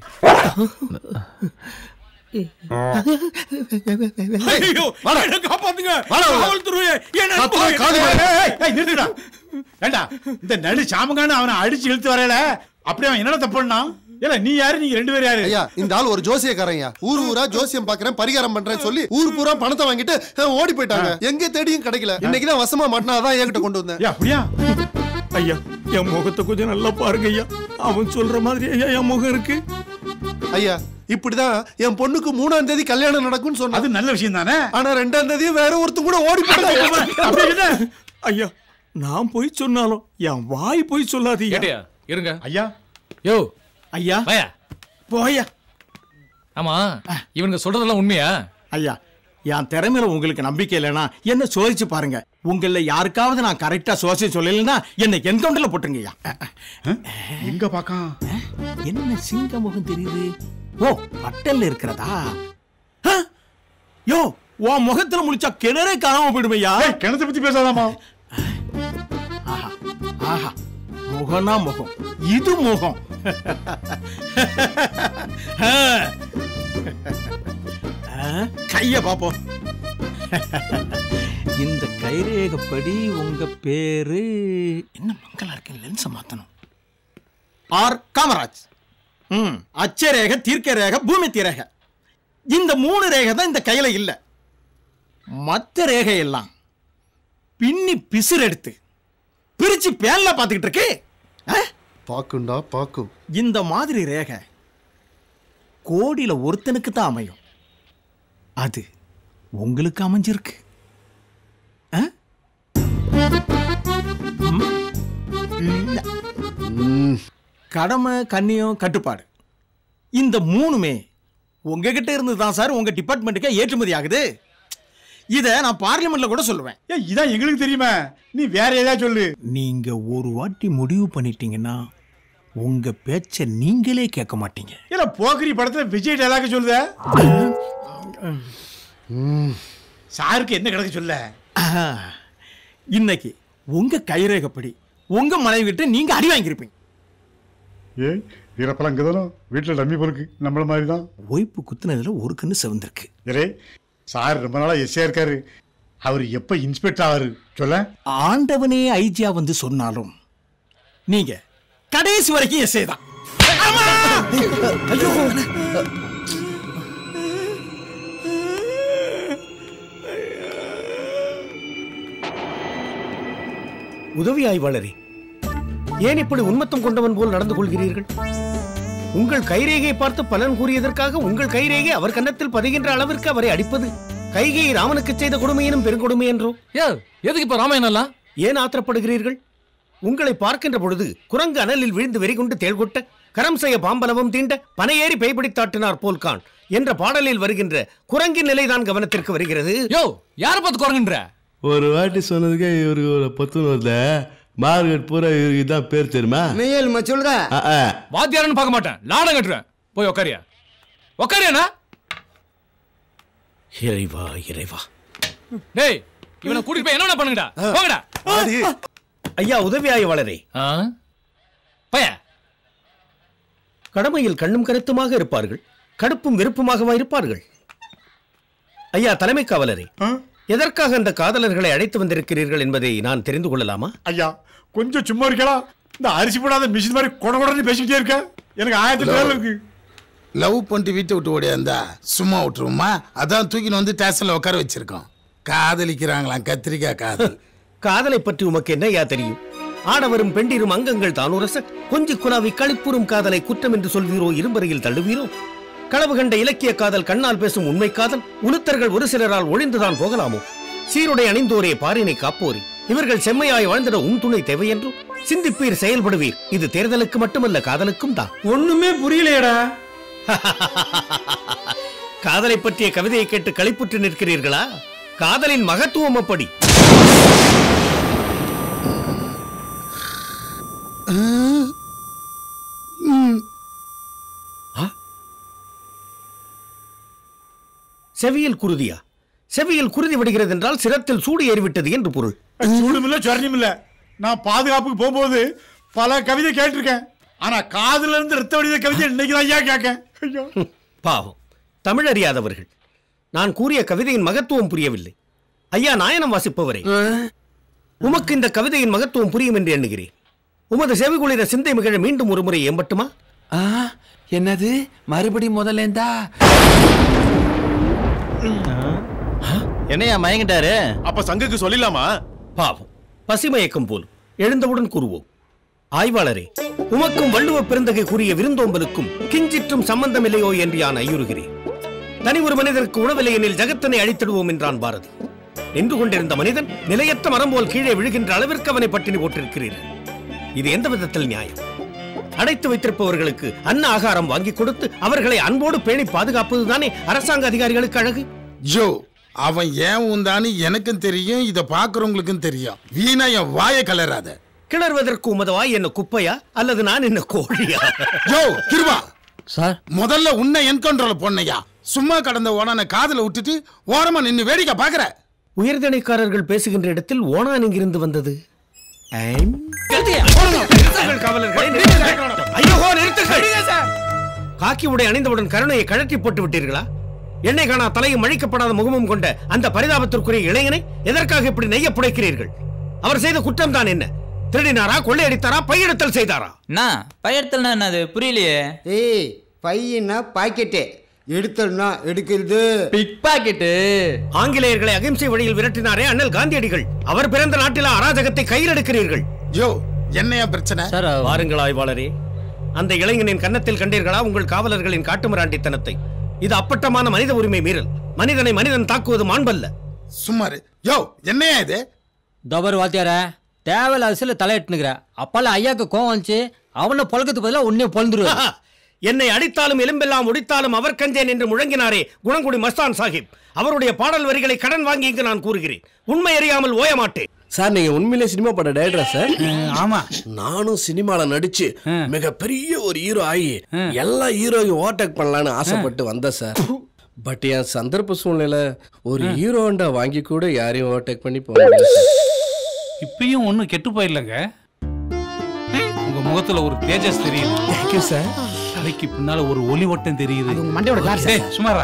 ஐயோ, என்னை காப்பாத்துங்க. காவல்துறையே, என்னை காத்துவே, காது ஏய், மேல. ஏய், ஏய், நிறுத்துடா. ஏண்டா, இந்த நடு சாமங்கான அவனை அடிச்சு இழுத்து வரையில அப்படி அவன் என்னடா தப்பு பண்ணான் இல்ல நீ யாரு நீங்க ரெண்டு பேரும் யாரு ஐயா இந்த ஆள் ஒரு ஜோசியக்காரங்க ஊர் ஊரா ஜோசியம் பாக்குறேன் பரிகாரம் பண்றேன்னு சொல்லி ஊர் பூரா பணத்தை வாங்கிட்டு அஹ், ஓடி போயிட்டாங்க எங்க தேடியும் கிடைக்கல இன்னைக்கு தான் வசமா மாட்டினா அதான் என்கிட்ட கொண்டு வந்தேன் அப்படியா ஐயா என் முகத்தை கொஞ்சம் நல்லா பாருங்க ஐயா அவன் சொல்ற மாதிரி ஐயா என் முகம் இருக்கு ஐயா இப்படிதான் என் பொண்ணுக்கு மூணாம் தேதி கல்யாணம் நடக்கும்னு சொன்னா அது நல்ல விஷயம் தானே ஆனா ரெண்டாம் தேதி வேற ஒருத்தன் கூட ஓடி போயிட்டாங்க ஐயா நான் போய் சொன்னாலும் என் வாய் போய் சொல்லாதீங்க கேட்டியா இருங்க ஐயா யோ ஐயா வாயா போயா ஆமா இவனுங்க சொல்றதெல்லாம் உண்மையா ஐயா என் திறமையில உங்களுக்கு நம்பிக்கை இல்லைன்னா என்ன சோதிச்சு பாருங்க உங்கள யாருக்காவது நான் கரெக்டா சோதிச்சு சொல்லலைன்னா என்னை என்கவுண்டர்ல போட்டுருங்க ஐயா எங்க பாக்கான் என்ன சிங்க முகம் தெரியுது ஓ பட்டல்ல இருக்கிறதா ஆ? யோ உன் முகத்துல முடிச்சா கிணறே காணாம போயிடுமையா கிணத்தை பத்தி பேசாதாமா ஆஹா ஆஹா முகம்னா முகம் இது முகம் ஆ. ஆ, கைய பாப்போம் இந்த கைரேகப்படி உங்க பேரு என்ன மங்களா இருக்கு லென்ஸ மாத்தணும் ஆர் காமராஜ் ம் அச்சரேக தீர்க்க ரேக பூமி தீரக இந்த மூணு ரேகை தான் இந்த கையில இல்ல மத்த ரேகை எல்லாம் பின்னி பிசுறு எடுத்து பிரிச்சு பேன்ல பாத்துக்கிட்டு இருக்கு பாக்குண்டா பாக்கும் இந்த மாதிரி ரேகை கோடியில ஒருத்தனுக்கு தான் அமையும் அது உங்களுக்கு அமைஞ்சிருக்கு ஆ? ம்? இல்ல. கடமை கண்ணியம் கட்டுப்பாடு இந்த மூணுமே உங்ககிட்ட இருந்து தான் சார் உங்க டிபார்ட்மெண்ட்டுக்கு ஏற்றுமதி ஆகுது இத நான் பார்லிமெண்ட்ல கூட சொல்லுவேன் இதான் எங்களுக்கு தெரியுமா நீ வேற ஏதாவது சொல்லு நீங்க ஒரு வாட்டி முடிவு பண்ணிட்டீங்கன்னா உங்க பேச்ச நீங்களே கேட்க மாட்டீங்க இல்ல போக்கிரி படத்துல விஜய் டைலாக் சொல்லுத சாருக்கு என்ன கிடக்கு சொல்ல ஆஹா. இன்னைக்கு உங்க கைரேகப்படி உங்க மனைவி கிட்ட நீங்க அடி வாங்கியிருப்பீங்க ஏய் வீரப்பெல்லாம் அங்கதானோ வீட்டுல டம்மி பொறுக்கு நம்மள மாதிரி தான் ஒய்ப்பு குத்துனதுல ஒரு கண்ணு செவந்திருக்கு ஏரே சார் ரொம்ப நாளா எஸ்ஏ இருக்காரு அவர் எப்ப இன்ஸ்பெக்டர் ஆவாரு சொல்ல ஆண்டவனே ஐஜியா வந்து சொன்னாலும் நீங்க கடைசி வரைக்கும் எஸ்ஏ தான் ஐயோ. உதவி ஆய்வாளரே ஏன் இப்படி உன்மத்தம் கொண்டவன் போல் நடந்து கொள்கிறீர்கள் உங்கள் கைரேகையை பார்த்து பலன் கூறியதற்காக உங்கள் கைரேகை அவர் கன்னத்தில் பதிகின்ற அளவிற்கு அவரை அடிப்பது கைகையை ராமனுக்கு செய்த கொடுமையினும் பெருங்கொடுமை என்றோ எதுக்கு இப்ப ராமாயணம்லாம் ஏன் ஆத்திரப்படுகிறீர்கள் உங்களை பார்க்கின்ற பொழுது குரங்கு அனலில் விழுந்து வெறிகொண்டு தேள்கொட்ட கரம் செய்ய பாம்பலவம் தீண்ட பனையேறி பேய்பிடித்தாட்டினார் போல்கான் என்ற பாடலில் வருகின்ற குரங்கின் நிலைதான் கவனத்திற்கு வருகிறது யோ யார பார்த்து குரங்குன்ற ஒரு வாட்டி சொன்னதுக்கே இவருக்கு ஒரு பத்துன்னு வருத மார்க்கெட் பூரா இவருக்கு தான் பேர் தெரியுமா மெய்யல் சொல்ற ஆ, ஆ. வாத்தியாரன்னு பார்க்க மாட்டேன் லாடம் கட்டுறேன் போய் உக்காரியா உக்காரியாண்ணா இறைவா இறைவா டேய் இவனை கூட்டிட்டு போய் என்ன பண்ணுங்கடா போங்கடா ஐயா உதவி ஆய்வாளரே பய கடமையில் கண்ணும் கருத்துமாக இருப்பார்கள் கடுப்பும் வெறுப்புமாகவா இருப்பார்கள் ஐயா தலைமை காவலரே எதற்காக அந்த காதலர்களை அழைத்து வந்திருக்கிறீர்கள் என்பதை நான் தெரிந்து கொள்ளலாமா ஐயா கொஞ்சம் சும்மா இருக்கலாம் இந்த அரிசி போடாத மிஷின் மாதிரி கொட கொடன்னு பேசிக்கிட்டே இருக்க எனக்கு ஆயிரத்தி பேர் இருக்கு லவ் பண்ணிட்டு வீட்டை விட்டு ஓடியாந்தா சும்மா விட்டுருவோமா அதான் தூக்கின்னு வந்து ஸ்டேஷன்ல உட்கார வச்சிருக்கோம் காதலிக்கிறாங்களாம் கத்திரிக்காய் காதல் காதலை பற்றி உமக்கு என்ன ஐயா தெரியும் ஆடவரும் பெண்டிரும் அங்கங்கள் தானுரச கொஞ்சி குலாவி களிப்புறும் காதலை குற்றம் என்று சொல்வீரோ இரும்பறையில் தள்ளுவீரோ களவு கண்ட இலக்கிய காதல் கண்ணால் பேசும் உண்மை காதல் உளுத்தர்கள் ஒரு சிலரால் ஒழிந்துதான் போகலாமோ சீருடை அணிந்தோரே பாரினை காப்போரே இவர்கள் செம்மையாய் வாழ்ந்திட உன் துணை தேவை என்றும் சிந்திப்பீர் செயல்படுவீர் இது தேர்தலுக்கு மட்டுமல்ல காதலுக்கும் தான் ஒண்ணுமே புரியலையடா காதலை பற்றிய கவிதையை கேட்டு களிப்புற்று நிற்கிறீர்களா காதலின் மகத்துவம் அப்படி செவியில் குருதியா செவியில் குருதி விடுகிறது என்றால் சிரத்தில் சூடு ஏறிவிட்டது என்று பொருள் சூடும் இல்ல சொரணியும் இல்ல நான் பாதுகாப்புக்கு போகும்போது பல கவிதை கேட்டிருக்கேன் ஆனா காதுல இருந்து ரத்த வடித கவிதை இன்னைக்கு தான் ஐயா கேட்க ஐயோ பாவம் தமிழ் அறியாதவர்கள் நான் கூறிய கவிதையின் மகத்துவம் புரியவில்லை ஐயா நாயனம் வாசிப்பவரே உமக்கு இந்த கவிதையின் மகத்துவம் புரியும் என்று எண்ணுகிறேன் உமது செவிகுளிர சிந்தை மிகழ மீண்டும் ஒரு முறை எம்பட்டுமா ஆ என்னது மறுபடி முதல்லேந்தா என்னையா மயங்கிட்டாரு அப்ப சங்குக்கு சொல்லிடலாமா பாவம் பசிமயக்கம் போல் எழுந்தவுடன் கூறுவோம் ஆய்வாளரே உமக்கும் வள்ளுவ பெருந்தகை கூறிய விருந்தோம்பலுக்கும் கிஞ்சிற்றும் சம்பந்தம் இல்லையோ என்று யான் ஐயுறுகிறேன் தனி ஒரு மனிதருக்கு உணவில்லை எனில் ஜகத்தனை அழித்திடுவோம் என்றான் பாரதி நின்று கொண்டிருந்த மனிதன் நிலையற்ற மரம் போல் கீழே விழுகின்ற அளவிற்கு அவனை பட்டினி போட்டிருக்கிறீர்கள் இது எந்த விதத்தில் நியாயம் அடைத்து வைத்திருப்பவர்களுக்கு அன்ன ஆகாரம் வாங்கி கொடுத்து அவர்களை அன்போடு பேணி பாதுகாப்பதுதானே அரசாங்க அதிகாரிகளுக்கு அழகு ஜோ அவன் ஏன் உந்தான்னு எனக்கும் தெரியும் இத பாக்குறவங்களுக்கும் தெரியும் வீணா என் வாயை கலராத கிளறுவதற்கு உமது வாய் என்ன குப்பையா அல்லது நான் என்ன கோழியா யோ கிருபா சார் முதல்ல உன்னை என்கவுண்டர்ல பொண்ணையா சும்மா கடந்த ஓனான காதுல விட்டுட்டு ஓரமா நின்னு வேடிக்கை பாக்குற உயர்தனைக்காரர்கள் பேசுகின்ற இடத்தில் ஓனான் இங்கிருந்து வந்தது ஐம். காவலர்களே, நிறுத்துங்கள். ஐயோ, நிறுத்துங்கள். காக்கி உடை அணிந்தவுடன் கருணையை கழற்றி போட்டு விட்டீர்களா எண்ணெய் காணா தலையும் அழிக்கப்படாத முகமும் கொண்ட அந்த பரிதாபத்திற்குரிய இளைஞனை எதற்காக இப்படி நெய்ய புடைக்கிறீர்கள் அவர் செய்த குற்றம் தான் என்ன திருடினாரா கொள்ளையடித்தாரா பையெடுத்தல் செய்தாரா அண்ணா பையெடுத்தல்னா என்னது புரியலையே ஏய் பையனா பாக்கெட்டு எடுத்தோம்னா எடுக்கிறது பிக் பாக்கெட்டு ஆங்கிலேயர்களை அகிம்சை வழியில் விரட்டினாரே அண்ணல் காந்தியடிகள் அவர் பிறந்த நாட்டில் அராஜகத்தை கையில் எடுக்கிறீர்கள் யோ என்னையா பிரச்சனை வாருங்கள் ஆய்வாளரே அந்த இளைஞனின் கன்னத்தில் கண்டீர்களா உங்கள் காவலர்களின் காட்டுமிராண்டித்தனத்தை இது அப்பட்டமான மனித உரிமை மீறல் மனிதனை மனிதன் தாக்குவது மாண்பல்ல சுமாரு யோ என்னையா இது தபர் வாத்தியார தேவையில்ல அரசியல தலையிட்டுனுக்குற அப்பால ஐயாக்கு கோவம் வந்துச்சு அவனை பொழக்கத்துக்கு பதிலாக உன்னே பொழந்துருவா என்னை அடித்தாலும் எலும்பெல்லாம் ஒடித்தாலும் அவர் கஞ்சேன் என்று முழங்கினாரே குணங்குடி மஸ்தான் சாஹிப் அவருடைய பாடல் வரிகளை கடன் வாங்கி இங்கு நான் கூறுகிறேன் உண்மை அறியாமல் ஓய மாட்டேன் சார் நீங்க உண்மையிலே சினிமா பட டைரக்டரா சார் ஆமா நானும் சினிமால நடிச்சு மிகப்பெரிய ஒரு ஹீரோ ஆகி எல்லா ஹீரோயும் ஓவர்டேக் பண்ணலாம்னு ஆசைப்பட்டு வந்தேன் சார் பட் என் சந்தர்ப்ப சூழ்நிலை ஒரு ஹீரோண்டா வாங்கி கூட யாரையும் ஓவர்டேக் பண்ணி போக முடியல சார். இப்பயும் ஒண்ணும் கெட்டு போயிடலங்க உங்க முகத்துல ஒரு தேஜஸ் தெரியுது தேங்க்யூ சார் தலைக்கு பின்னால ஒரு ஒளி வட்டம் தெரியுது உங்க மண்டையோட கார் சார். டேய், சும்மாரா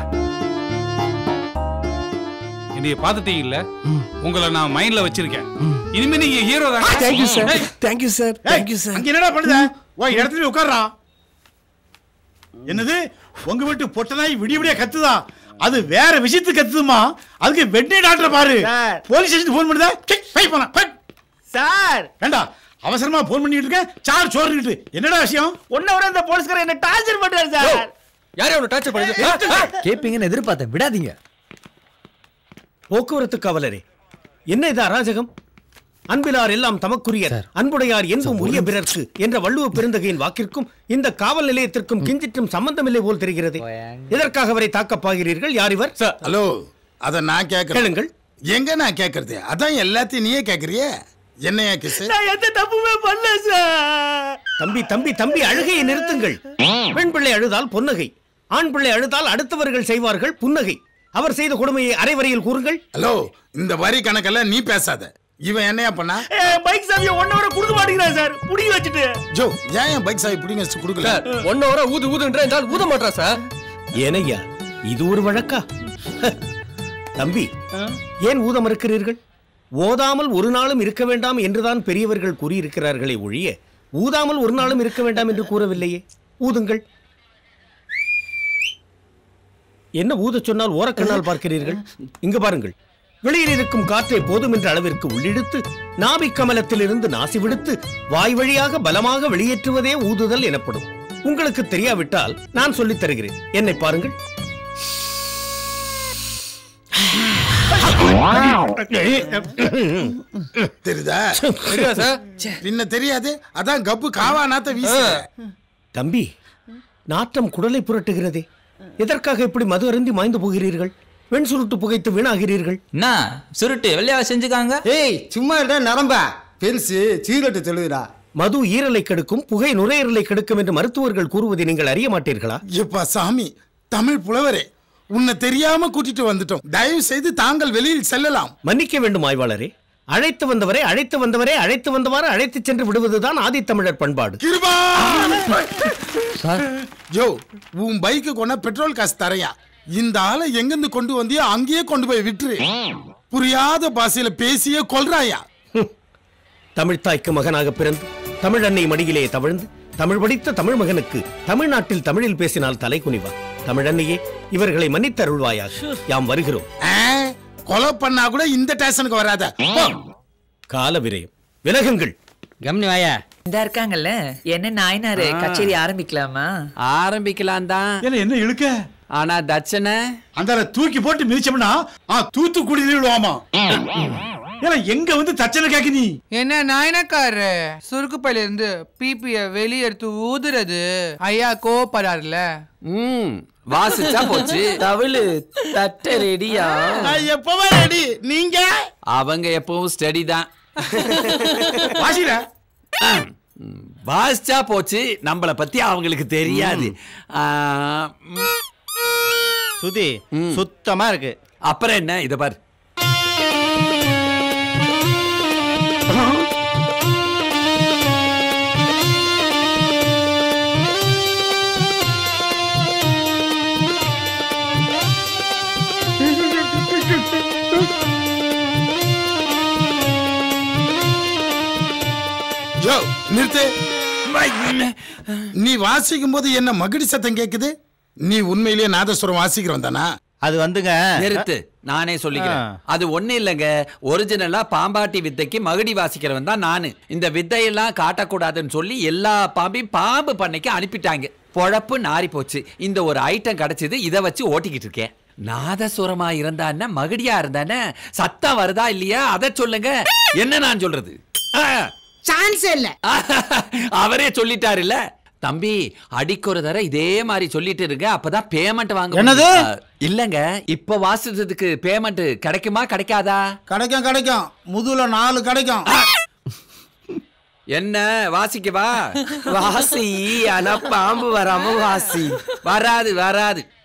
என்னைய பாத்துட்டீங்கல்ல உங்களை நான் மைண்ட்ல வச்சிருக்கேன் இனிமே நீங்க ஹீரோ தான் thank you sir thank you sir thank you sir அங்க என்னடா பண்ணுத ஓ இடத்துல போய் உட்கார்றா என்னது உங்க வீட்டு பொட்ட நாய் விடிய விடிய கத்துதா அது வேற விஷயத்துக்கு கத்துதுமா அதுக்கு வெட்டி டாக்டர் பாரு போலீஸ் ஸ்டேஷன் ஃபோன் பண்ணுதா கிக், பை போனா சார் ஏண்டா அவசரமா ஃபோன் பண்ணிட்டு இருக்கேன் சார் சோறுக்கிட்டு என்னடா விஷயம் ஒன்ன விட இந்த போலீஸ்காரர் என்ன டார்ச்சர் பண்றாரு சார் யாரையும் அவனை டார்ச்சர் பண்ணுது கேப்பீங்கன்னு எதிர்பார்த்தேன் விடாதீங்க போக்குவரத்து காவலரே என்ன இது அராஜகம் அன்பிலார் எல்லாம் தமக்குரியர் அன்புடையார் என்பும் உரிய பிறர்க்கு என்ற வள்ளுவ பெருந்தகையின் வாக்கிற்கும் இந்த காவல் நிலையத்திற்கும் கிஞ்சிற்றும் சம்பந்தமில்லை போல் தெரிகிறது எதற்காக அவரை தாக்கப்பாகிறீர்கள் யார் இவர் ஹலோ அத நான் கேக்குறேன் கேளுங்கள் எங்க நான் கேக்குறது அதான் எல்லாத்தையும் நீயே கேக்குறியே என்னையா கிஸ் நான் எந்த தப்புமே பண்ணல சார் தம்பி தம்பி தம்பி அழுகையை நிறுத்துங்கள் பெண் பிள்ளை அழுதால் பொன்னகை ஆண் பிள்ளை அழுதால் அடுத்தவர்கள் செய்வார்கள் புன்னகை அவர் செய்த கொடுமையை அரைவரையில் கூறுங்கள் ஹலோ இந்த வரி கணக்கெல்லாம் நீ பேசாத இவன் என்னையா பண்ணா பைக் சாவியை ஒன்ன விட கொடுக்க மாட்டேங்கிறான் சார் புடிங்கி வச்சுட்டு ஜோ ஏன் என் பைக் சாவி பிடிங்க வச்சு கொடுக்கல சார் ஒன்ன வர ஊது ஊதுன்ற என்றால் ஊத மாட்டா சார் ஏனையா இது ஒரு வழக்கா தம்பி ஏன் ஊத மறுக்கிறீர்கள் ஓதாமல் ஒரு நாளும் இருக்க வேண்டாம் என்றுதான் பெரியவர்கள் கூறியிருக்கிறார்களே ஒழிய ஊதாமல் ஒரு நாளும் இருக்க வேண்டாம் என்று கூறவில்லையே ஊதுங்கள் என்ன ஊதச் சொன்னால் ஓரக்கண்ணால் பார்க்கிறீர்கள் இங்கு பாருங்கள் வெளியில் இருக்கும் காற்றை போதும் என்ற அளவிற்கு உள்ளிழுத்து நாபிக் கமலத்திலிருந்து நாசி விடுத்து வாய் வழியாக பலமாக வெளியேற்றுவதே ஊதுதல் எனப்படும் உங்களுக்கு தெரியாவிட்டால் நான் சொல்லித் தருகிறேன் என்னை பாருங்கள் தெரியுதா தெரியுதா சார்? பின்ன தெரியாது அதான் கப்பு காவா நாத்த வீசு தம்பி நாற்றம் குடலை புரட்டுகிறதே எதற்காக இப்படி மது அருந்தி மாய்ந்து போகிறீர்கள் வெண் சுருட்டு புகைத்து வீணாகிறீர்கள் என்ன சுருட்டு வெள்ளையா செஞ்சுக்காங்க ஏய் சும்மா இருடா நரம்பா பெருசு சீரட்டு தெளிவுடா மது ஈரலை கெடுக்கும் புகை நுரையீரலை கெடுக்கும் என்று மருத்துவர்கள் கூறுவதை நீங்கள் அறிய மாட்டீர்களா எப்பா சாமி தமிழ் புலவரே உன்னை தெரியாம கூட்டிட்டு வந்துட்டோம் தயவு செய்து தாங்கள் வெளியில் செல்லலாம் மன்னிக்க வேண்டும் ஆய்வாளரே அழைத்து வந்தவரை அழைத்து வந்தவரை அழைத்து வந்தவாறு அழைத்து சென்று விடுவதுதான் ஆதித்தமிழர் பண்பாடு கிருபா ஜோ உன் பைக்கு கொண்ட பெட்ரோல் காசு தரையா இந்த ஆளை எங்கிருந்து கொண்டு வந்தியோ அங்கேயே கொண்டு போய் விட்டுரு புரியாத பாஷையில பேசியே கொல்றாயா தமிழ் தாய்க்கு மகனாக பிறந்து தமிழ் அன்னை மடியிலே தவழ்ந்து தமிழ் படித்த தமிழ் மகனுக்கு தமிழ்நாட்டில் தமிழில் பேசினால் தலை குனிவா தமிழ் அன்னையே இவர்களை மன்னித்தருள்வாயாக யாம் வருகிறோம் கொலை பண்ணா கூட இந்த ஸ்டேஷனுக்கு வராத போ. கால விரயம் விலகுங்கள் கம்னி வாயா இந்த இருக்காங்கல்ல என்ன நாயனாரு கச்சேரி ஆரம்பிக்கலாமா ஆரம்பிக்கலாம் தான் என்ன என்ன இழுக்க ஆனா தட்சணை அந்த தூக்கி போட்டு மிதிச்சோம்னா ஆ தூத்துக்குடி விழுவாமா ஏன்னா எங்க வந்து தச்சனை கேக்க நீ என்ன நாயனக்காரரு சுருக்கு பையில இருந்து பிபிய வெளிய எடுத்து ஊதுறது ஐயா கோவப்படாருல ம் வாசிச்சா போச்சு தவிழு தட்ட ரெடியா எப்பவா ரெடி நீங்க அவங்க எப்பவும் ஸ்டடி தான் வாசில வாசிச்சா போச்சு நம்மள பத்தி அவங்களுக்கு தெரியாது ஆ, ம். சுதி சுத்தமா இருக்கு அப்புறம் என்ன இத பாரு ஜோ நிறுத்து நீ வாசிக்கும் போது என்ன மகிடி சத்தம் கேக்குது நீ உண்மையிலேயே நாதஸ்வரம் வாசிக்கிறவன் தானா அது வந்துங்க நிறுத்து நானே சொல்லிக்கிறேன் ஆ. அது ஒண்ணு இல்லைங்க ஒரிஜினலா பாம்பாட்டி வித்தைக்கு மகுடி வாசிக்கிறவன் தான் நானு இந்த வித்தையெல்லாம் காட்டக்கூடாதுன்னு சொல்லி எல்லா பாம்பையும் பாம்பு பண்ணைக்கு அனுப்பிட்டாங்க பொழப்பு நாரி போச்சு இந்த ஒரு ஐட்டம் கிடைச்சது இதை வச்சு ஓட்டிக்கிட்டு இருக்கேன் நாதசுரமா இருந்தானே மகுடியா இருந்தானே சத்தம் வருதா இல்லையா அதை சொல்லுங்க என்ன நான் சொல்றது சான்ஸ் இல்ல அவரே சொல்லிட்டாருல்ல தம்பி அடிக்கு ஒரு தடவை இதே மாதிரி சொல்லிட்டு இருங்க அப்பதான் பேமெண்ட் வாங்க என்னது? முடியும். அஹ், இல்லங்க இப்ப வாசிச்சதுக்கு பேமெண்ட் கிடைக்குமா கிடைக்காதா கிடைக்கும் கிடைக்கும் முதுல நாலு கிடைக்கும் என்ன வாசிக்கவா வாசி ஆனா பாம்பு வராம வாசி வராது வராது